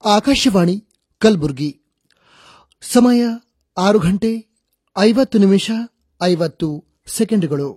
ಆಕಾಶವಾಣಿ ಕಲಬುರಗಿ ಸಮಯ ಆರು ಗಂಟೆ ಐವತ್ತು ನಿಮಿಷ ಐವತ್ತು ಸೆಕೆಂಡುಗಳು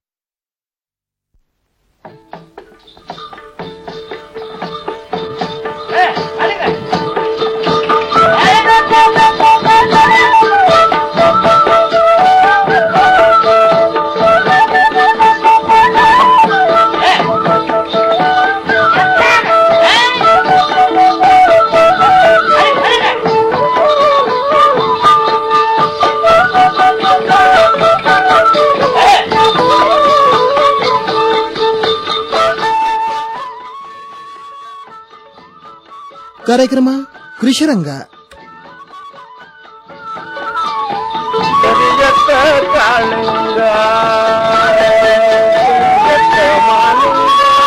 ಕಾರ್ಯಕ್ರಮ ಕೃಷಿರಂಗ ಕರಿಯತ್ತ ಕಾಳಿಂಗ ಕರಿಯತ್ತ ಮಾಲಿಂಗ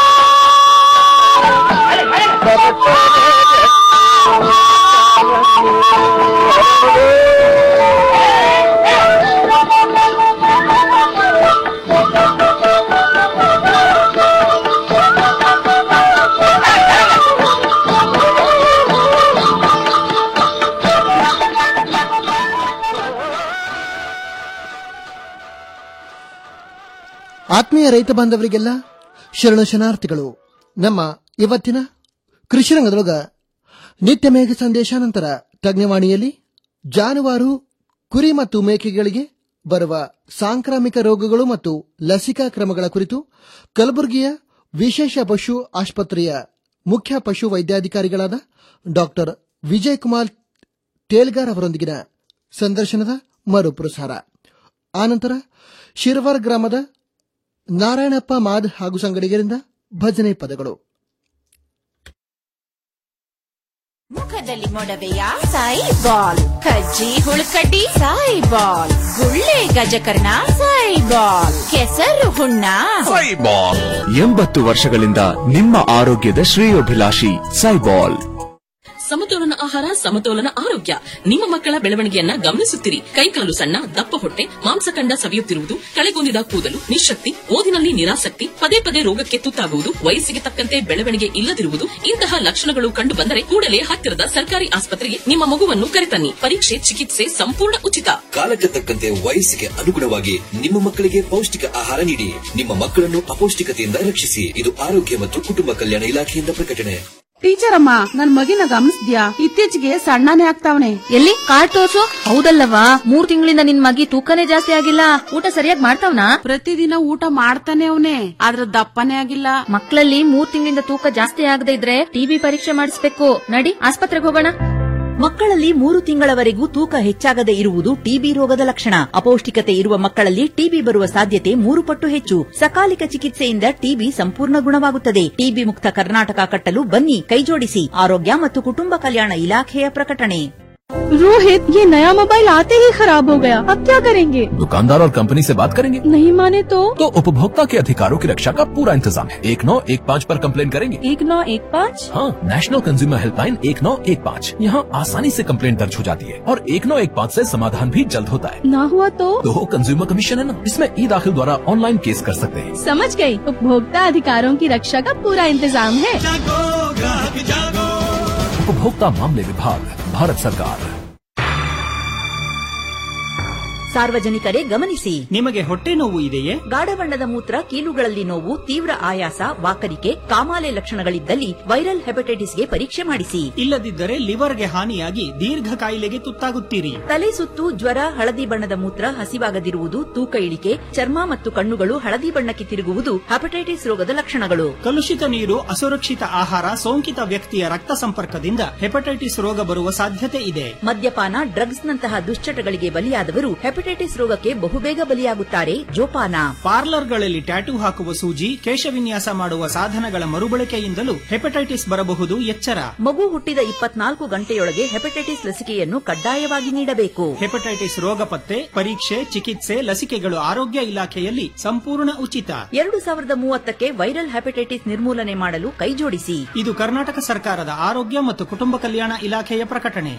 ಆತ್ಮೀಯ ರೈತ ಬಾಂಧವರಿಗೆಲ್ಲ ಶರಣ ಶರಣಾರ್ಥಿಗಳು ನಮ್ಮ ಇವತ್ತಿನ ಕೃಷಿರಂಗದೊಳಗ ನಿತ್ಯ ಮೇಘ ಸಂದೇಶ ನಂತರ ತಜ್ಞವಾಣಿಯಲ್ಲಿ ಜಾನುವಾರು ಕುರಿ ಮತ್ತು ಮೇಕೆಗಳಿಗೆ ಬರುವ ಸಾಂಕ್ರಾಮಿಕ ರೋಗಗಳು ಮತ್ತು ಲಸಿಕಾ ಕ್ರಮಗಳ ಕುರಿತು ಕಲಬುರಗಿಯ ವಿಶೇಷ ಪಶು ಆಸ್ಪತ್ರೆಯ ಮುಖ್ಯ ಪಶು ವೈದ್ಯಾಧಿಕಾರಿಗಳಾದ ಡಾಕ್ಟರ್ ವಿಜಯ್ ಕುಮಾರ್ ತೇಲ್ಗಾರ್ ಅವರೊಂದಿಗಿನ ಸಂದರ್ಶನದ ಮರುಪ್ರಸಾರ ಆನಂತರ ಶಿರ್ವರ್ ಗ್ರಾಮದ ನಾರಾಯಣಪ್ಪ ಮಾದ್ ಹಾಗೂ ಸಂಗಡಿಗರಿಂದ ಭಜನೆ ಪದಗಳು ಮುಖದಲ್ಲಿ ಮೊಡವೆಯ ಸಾಯಿ ಬಾಲ್ ಕಜ್ಜಿ ಹುಳುಕಡ್ಡಿ ಸಾಯಿ ಬಾಲ್ ಗುಳ್ಳೆ ಗಜಕರ್ಣ ಸಾಯಿ ಬಾಲ್ ಕೆಸರು ಹುಣ್ಣ ಸೈಬಾಲ್ ಎಂಬತ್ತು ವರ್ಷಗಳಿಂದ ನಿಮ್ಮ ಆರೋಗ್ಯದ ಶ್ರೇಯೋಭಿಲಾಷಿ ಸೈಬಾಲ್ ಸಮತೋಲನ ಆಹಾರ ಸಮತೋಲನ ಆರೋಗ್ಯ ನಿಮ್ಮ ಮಕ್ಕಳ ಬೆಳವಣಿಗೆಯನ್ನ ಗಮನಿಸುತ್ತಿರಿ ಕೈಕಾಲು ಸಣ್ಣ ದಪ್ಪ ಹೊಟ್ಟೆ ಮಾಂಸಖಂಡ ಸವಿಯುತ್ತಿರುವುದು ಕಳೆಗೊಂದಿದ ಕೂದಲು ನಿಶಕ್ತಿ ಓದಿನಲ್ಲಿ ನಿರಾಸಕ್ತಿ ಪದೇ ಪದೇ ರೋಗಕ್ಕೆ ತುತ್ತಾಗುವುದು ವಯಸ್ಸಿಗೆ ತಕ್ಕಂತೆ ಬೆಳವಣಿಗೆ ಇಲ್ಲದಿರುವುದು ಇಂತಹ ಲಕ್ಷಣಗಳು ಕಂಡು ಬಂದರೆ ಕೂಡಲೇ ಹತ್ತಿರದ ಸರ್ಕಾರಿ ಆಸ್ಪತ್ರೆಗೆ ನಿಮ್ಮ ಮಗುವನ್ನು ಕರೆತನ್ನಿ ಪರೀಕ್ಷೆ ಚಿಕಿತ್ಸೆ ಸಂಪೂರ್ಣ ಉಚಿತ ಕಾಲಕ್ಕೆ ತಕ್ಕಂತೆ ವಯಸ್ಸಿಗೆ ಅನುಗುಣವಾಗಿ ನಿಮ್ಮ ಮಕ್ಕಳಿಗೆ ಪೌಷ್ಟಿಕ ಆಹಾರ ನೀಡಿ ನಿಮ್ಮ ಮಕ್ಕಳನ್ನು ಅಪೌಷ್ಟಿಕತೆಯಿಂದ ರಕ್ಷಿಸಿ ಇದು ಆರೋಗ್ಯ ಮತ್ತು ಕುಟುಂಬ ಕಲ್ಯಾಣ ಇಲಾಖೆಯಿಂದ ಪ್ರಕಟಣೆ ಟೀಚರ್ ಅಮ್ಮ ನನ್ ಮಗಿನ ಗಮನಿಸ್ದ್ಯಾ ಇತ್ತೀಚೆಗೆ ಸಣ್ಣನೇ ಆಗ್ತಾವನೆ ಎಲ್ಲಿ ಕಾರ್ಡ್ ತೋರ್ಸು ಹೌದಲ್ಲವಾ ಮೂರ್ ತಿಂಗಳಿಂದ ನಿನ್ ಮಗಿ ತೂಕನೇ ಜಾಸ್ತಿ ಆಗಿಲ್ಲ ಊಟ ಸರಿಯಾಗಿ ಮಾಡ್ತಾವ್ನಾ ಪ್ರತಿದಿನ ಊಟ ಮಾಡ್ತಾನೆ ಅವನೇ ಆದ್ರ ದಪ್ಪನೇ ಆಗಿಲ್ಲ ಮಕ್ಕಳಲ್ಲಿ ಮೂರ್ ತಿಂಗಳಿಂದ ತೂಕ ಜಾಸ್ತಿ ಆಗದೆ ಇದ್ರೆ ಟಿಬಿ ಪರೀಕ್ಷೆ ಮಾಡಿಸ್ಬೇಕು ನಡಿ ಆಸ್ಪತ್ರೆಗೆ ಹೋಗೋಣ ಮಕ್ಕಳಲ್ಲಿ ಮೂರು ತಿಂಗಳವರೆಗೂ ತೂಕ ಹೆಚ್ಚಾಗದೆ ಇರುವುದು ಟಿಬಿ ರೋಗದ ಲಕ್ಷಣ ಅಪೌಷ್ಟಿಕತೆ ಇರುವ ಮಕ್ಕಳಲ್ಲಿ ಟಿಬಿ ಬರುವ ಸಾಧ್ಯತೆ ಮೂರು ಪಟ್ಟು ಹೆಚ್ಚು ಸಕಾಲಿಕ ಚಿಕಿತ್ಸೆಯಿಂದ ಟಿಬಿ ಸಂಪೂರ್ಣ ಗುಣವಾಗುತ್ತದೆ ಟಿಬಿ ಮುಕ್ತ ಕರ್ನಾಟಕ ಕಟ್ಟಲು ಬನ್ನಿ ಕೈಜೋಡಿಸಿ ಆರೋಗ್ಯ ಮತ್ತು ಕುಟುಂಬ ಕಲ್ಯಾಣ ಇಲಾಖೆಯ ಪ್ರಕಟಣೆ रोहित ये नया मोबाइल आते ही खराब हो गया अब क्या करेंगे दुकानदार और कंपनी से बात करेंगे नहीं माने तो तो उपभोक्ता के अधिकारों की रक्षा का पूरा इंतजाम है एक नौ एक पाँच पर कंप्लेन करेंगे एक नौ एक पाँच हाँ नेशनल कंज्यूमर हेल्पलाइन एक नौ एक पाँच यहाँ आसानी से कंप्लेन दर्ज हो जाती है और एक नौ एक पाँच ऐसी समाधान भी जल्द होता है ना हुआ तो तो कंज्यूमर कमीशन है ना इसमें ई दाखिल द्वारा ऑनलाइन केस कर सकते हैं समझ गई उपभोक्ता अधिकारों की रक्षा का पूरा इंतजाम है उपभोक्ता मामले विभाग भारत सरकार ಸಾರ್ವಜನಿಕರೇ ಗಮನಿಸಿ ನಿಮಗೆ ಹೊಟ್ಟೆ ನೋವು ಇದೆಯೇ ಗಾಢ ಬಣ್ಣದ ಮೂತ್ರ ಕೀಲುಗಳಲ್ಲಿ ನೋವು ತೀವ್ರ ಆಯಾಸ ವಾಕರಿಕೆ ಕಾಮಾಲೆ ಲಕ್ಷಣಗಳಿದ್ದಲ್ಲಿ ವೈರಲ್ ಹೆಪಟೈಟಿಸ್ಗೆ ಪರೀಕ್ಷೆ ಮಾಡಿಸಿ ಇಲ್ಲದಿದ್ದರೆ ಲಿವರ್ಗೆ ಹಾನಿಯಾಗಿ ದೀರ್ಘ ಕಾಯಿಲೆಗೆ ತುತ್ತಾಗುತ್ತೀರಿ ತಲೆ ಸುತ್ತು ಜ್ವರ ಹಳದಿ ಬಣ್ಣದ ಮೂತ್ರ ಹಸಿವಾಗದಿರುವುದು ತೂಕ ಇಳಿಕೆ ಚರ್ಮ ಮತ್ತು ಕಣ್ಣುಗಳು ಹಳದಿ ಬಣ್ಣಕ್ಕೆ ತಿರುಗುವುದು ಹೆಪಟೈಟಿಸ್ ರೋಗದ ಲಕ್ಷಣಗಳು ಕಲುಷಿತ ನೀರು ಅಸುರಕ್ಷಿತ ಆಹಾರ ಸೋಂಕಿತ ವ್ಯಕ್ತಿಯ ರಕ್ತ ಸಂಪರ್ಕದಿಂದ ಹೆಪಟೈಟಿಸ್ ರೋಗ ಬರುವ ಸಾಧ್ಯತೆ ಇದೆ ಮದ್ಯಪಾನ ಡ್ರಗ್ಸ್ನಂತಹ ದುಶ್ಚಟಗಳಿಗೆ ಬಲಿಯಾದವರು ಹೆಪಟೈಟಿಸ್ ರೋಗಕ್ಕೆ ಬಹುಬೇಗ ಬಲಿಯಾಗುತ್ತಾರೆ ಜೋಪಾನ ಪಾರ್ಲರ್ಗಳಲ್ಲಿ ಟ್ಯಾಟೂ ಹಾಕುವ ಸೂಜಿ ಕೇಶವಿನ್ಯಾಸ ಮಾಡುವ ಸಾಧನಗಳ ಮರುಬಳಕೆಯಿಂದಲೂ ಹೆಪಟೈಟಿಸ್ ಬರಬಹುದು ಎಚ್ಚರ ಮಗು ಹುಟ್ಟಿದ ಇಪ್ಪತ್ನಾಲ್ಕು ಗಂಟೆಯೊಳಗೆ ಹೆಪಟೈಟಿಸ್ ಲಸಿಕೆಯನ್ನು ಕಡ್ಡಾಯವಾಗಿ ನೀಡಬೇಕು ಹೆಪಟೈಟಿಸ್ ರೋಗ ಪತ್ತೆ ಪರೀಕ್ಷೆ ಚಿಕಿತ್ಸೆ ಲಸಿಕೆಗಳು ಆರೋಗ್ಯ ಇಲಾಖೆಯಲ್ಲಿ ಸಂಪೂರ್ಣ ಉಚಿತ ಎರಡು ಸಾವಿರದ ಮೂವತ್ತಕ್ಕೆ ವೈರಲ್ ಹೆಪಟೈಟಿಸ್ ನಿರ್ಮೂಲನೆ ಮಾಡಲು ಕೈಜೋಡಿಸಿ ಇದು ಕರ್ನಾಟಕ ಸರ್ಕಾರದ ಆರೋಗ್ಯ ಮತ್ತು ಕುಟುಂಬ ಕಲ್ಯಾಣ ಇಲಾಖೆಯ ಪ್ರಕಟಣೆ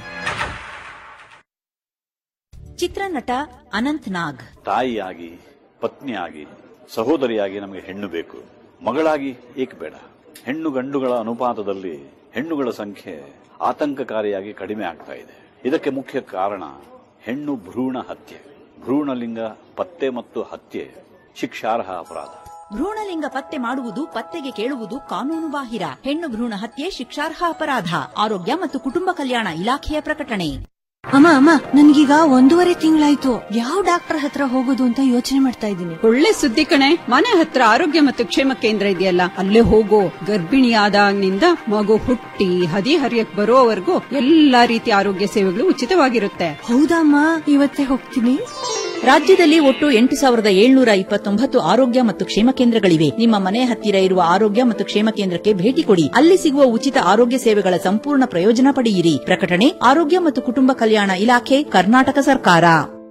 ಚಿತ್ರನಟ ಅನಂತ್ ನಾಗ್ ತಾಯಿಯಾಗಿ ಪತ್ನಿಯಾಗಿ ಸಹೋದರಿಯಾಗಿ ನಮಗೆ ಹೆಣ್ಣು ಬೇಕು ಮಗಳಾಗಿ ಏಕೆ ಬೇಡ ಹೆಣ್ಣು ಗಂಡುಗಳ ಅನುಪಾತದಲ್ಲಿ ಹೆಣ್ಣುಗಳ ಸಂಖ್ಯೆ ಆತಂಕಕಾರಿಯಾಗಿ ಕಡಿಮೆ ಆಗ್ತಾ ಇದೆ ಇದಕ್ಕೆ ಮುಖ್ಯ ಕಾರಣ ಹೆಣ್ಣು ಭ್ರೂಣ ಹತ್ಯೆ ಭ್ರೂಣಲಿಂಗ ಪತ್ತೆ ಮತ್ತು ಹತ್ಯೆ ಶಿಕ್ಷಾರ್ಹ ಅಪರಾಧ ಭ್ರೂಣಲಿಂಗ ಪತ್ತೆ ಮಾಡುವುದು ಪತ್ತೆಗೆ ಕೇಳುವುದು ಕಾನೂನು ಬಾಹಿರ ಹೆಣ್ಣು ಭ್ರೂಣ ಹತ್ಯೆ ಶಿಕ್ಷಾರ್ಹ ಅಪರಾಧ ಆರೋಗ್ಯ ಮತ್ತು ಕುಟುಂಬ ಕಲ್ಯಾಣ ಇಲಾಖೆಯ ಪ್ರಕಟಣೆ ಅಮ್ಮ ಅಮ್ಮ ನನ್ಗೀಗ ಒಂದೂವರೆ ತಿಂಗಳಾಯ್ತು ಯಾವ ಡಾಕ್ಟರ್ ಹತ್ರ ಹೋಗೋದು ಅಂತ ಯೋಚನೆ ಮಾಡ್ತಾ ಇದ್ದೀನಿ ಒಳ್ಳೆ ಸುದ್ದಿ ಕಣೆ ಮನೆ ಹತ್ರ ಆರೋಗ್ಯ ಮತ್ತು ಕ್ಷೇಮ ಕೇಂದ್ರ ಇದೆಯಲ್ಲ ಅಲ್ಲೇ ಹೋಗೋ ಗರ್ಭಿಣಿಯಾದಾಗಿನಿಂದ ಮಗು ಹುಟ್ಟಿ ಹದಿ ಹರಿಯಕ್ ಬರೋವರೆಗೂ ಎಲ್ಲಾ ರೀತಿಯ ಆರೋಗ್ಯ ಸೇವೆಗಳು ಉಚಿತವಾಗಿರುತ್ತೆ ಹೌದಮ್ಮ ಇವತ್ತೇ ಹೋಗ್ತೀನಿ ರಾಜ್ಯದಲ್ಲಿ ಒಟ್ಟು ಎಂಟು ಸಾವಿರದ ಏಳ್ನೂರ ಇಪ್ಪತ್ತೊಂಬತ್ತು ಆರೋಗ್ಯ ಮತ್ತು ಕ್ಷೇಮ ಕೇಂದ್ರಗಳಿವೆ ನಿಮ್ಮ ಮನೆ ಹತ್ತಿರ ಇರುವ ಆರೋಗ್ಯ ಮತ್ತು ಕ್ಷೇಮ ಕೇಂದ್ರಕ್ಕೆ ಭೇಟಿ ಕೊಡಿ ಅಲ್ಲಿ ಸಿಗುವ ಉಚಿತ ಆರೋಗ್ಯ ಸೇವೆಗಳ ಸಂಪೂರ್ಣ ಪ್ರಯೋಜನ ಪಡೆಯಿರಿ ಪ್ರಕಟಣೆ ಆರೋಗ್ಯ ಮತ್ತು ಕುಟುಂಬ ಕಲ್ಯಾಣ ಇಲಾಖೆ ಕರ್ನಾಟಕ ಸರ್ಕಾರ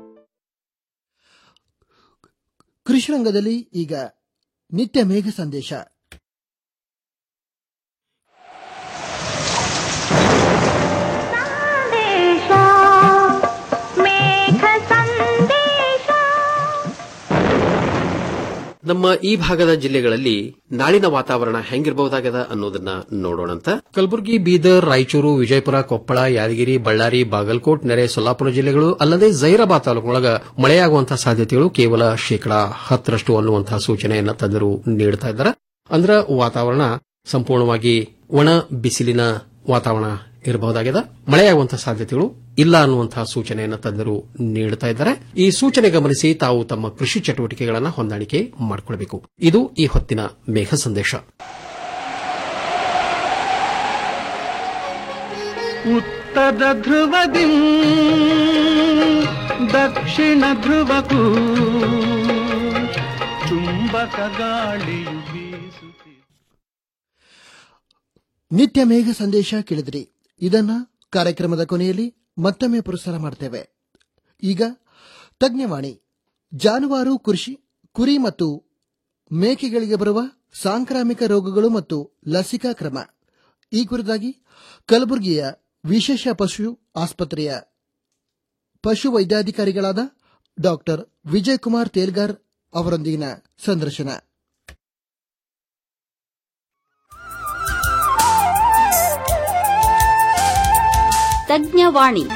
ಕೃಷಿ ರಂಗದಲ್ಲಿ ಈಗ ನಿತ್ಯ ಮೇಘ ಸಂದೇಶ ನಮ್ಮ ಈ ಭಾಗದ ಜಿಲ್ಲೆಗಳಲ್ಲಿ ನಾಳಿನ ವಾತಾವರಣ ಹೆಂಗಿರಬಹುದಾಗದ ಅನ್ನೋದನ್ನ ನೋಡೋಣಂತ ಕಲಬುರಗಿ ಬೀದರ್ ರಾಯಚೂರು ವಿಜಯಪುರ ಕೊಪ್ಪಳ ಯಾದಗಿರಿ ಬಳ್ಳಾರಿ ಬಾಗಲಕೋಟ್ ನೆರೆ ಸೊಲ್ಲಾಪುರ ಜಿಲ್ಲೆಗಳು ಅಲ್ಲದೆ ಜೈರಾಬಾದ್ ತಾಲೂಕಿನೊಳಗ ಮಳೆಯಾಗುವಂತಹ ಸಾಧ್ಯತೆಗಳು ಕೇವಲ ಶೇಕಡಾ ಹತ್ತರಷ್ಟು ಅನ್ನುವಂತಹ ಸೂಚನೆಯನ್ನ ತಜ್ಞರು ನೀಡುತ್ತಾ ಇದ್ದಾರೆ ಅಂದ್ರ ವಾತಾವರಣ ಸಂಪೂರ್ಣವಾಗಿ ಒಣ ಬಿಸಿಲಿನ ವಾತಾವರಣ ಇರಬಹುದಾಗಿದೆ ಮಳೆಯಾಗುವಂತಹ ಸಾಧ್ಯತೆಗಳು ಇಲ್ಲ ಅನ್ನುವಂತಹ ಸೂಚನೆಯನ್ನು ತಜ್ಞರು ನೀಡುತ್ತಾ ಇದ್ದಾರೆ ಈ ಸೂಚನೆ ಗಮನಿಸಿ ತಾವು ತಮ್ಮ ಕೃಷಿ ಚಟುವಟಿಕೆಗಳನ್ನು ಹೊಂದಾಣಿಕೆ ಮಾಡಿಕೊಳ್ಳಬೇಕು ಇದು ಈ ಹೊತ್ತಿನ ಮೇಘ ಸಂದೇಶ ಉತ್ತರ ಧ್ರುವದಿ ದಕ್ಷಿಣ ಧ್ರುವಕ್ಕೂ ಚುಂಬಕ ಗಾಳಿಯು ಬೀಸುತ್ತಿದೆ ನಿತ್ಯ ಮೇಘ ಸಂದೇಶ ಕೇಳಿದ್ರಿ ಇದನ್ನ ಕಾರ್ಯಕ್ರಮದ ಕೊನೆಯಲ್ಲಿ ಮತ್ತೊಮ್ಮೆ ಪುರಸ್ಕಾರ ಮಾಡ್ತೇವೆ ಈಗ ತಜ್ಞವಾಣಿ ಜಾನುವಾರು ಕೃಷಿ ಕುರಿ ಮತ್ತು ಮೇಕೆಗಳಿಗೆ ಬರುವ ಸಾಂಕ್ರಾಮಿಕ ರೋಗಗಳು ಮತ್ತು ಲಸಿಕಾ ಕ್ರಮ ಈ ಕುರಿತಾಗಿ ಕಲಬುರಗಿಯ ವಿಶೇಷ ಪಶು ಆಸ್ಪತ್ರೆಯ ಪಶು ವೈದ್ಯಾಧಿಕಾರಿಗಳಾದ ಡಾಕ್ಟರ್ ವಿಜಯ್ ಕುಮಾರ್ ತೇಲ್ಗಾರ್ ಅವರೊಂದಿಗಿನ ಸಂದರ್ಶನ ತಜ್ಞವಾಣಿ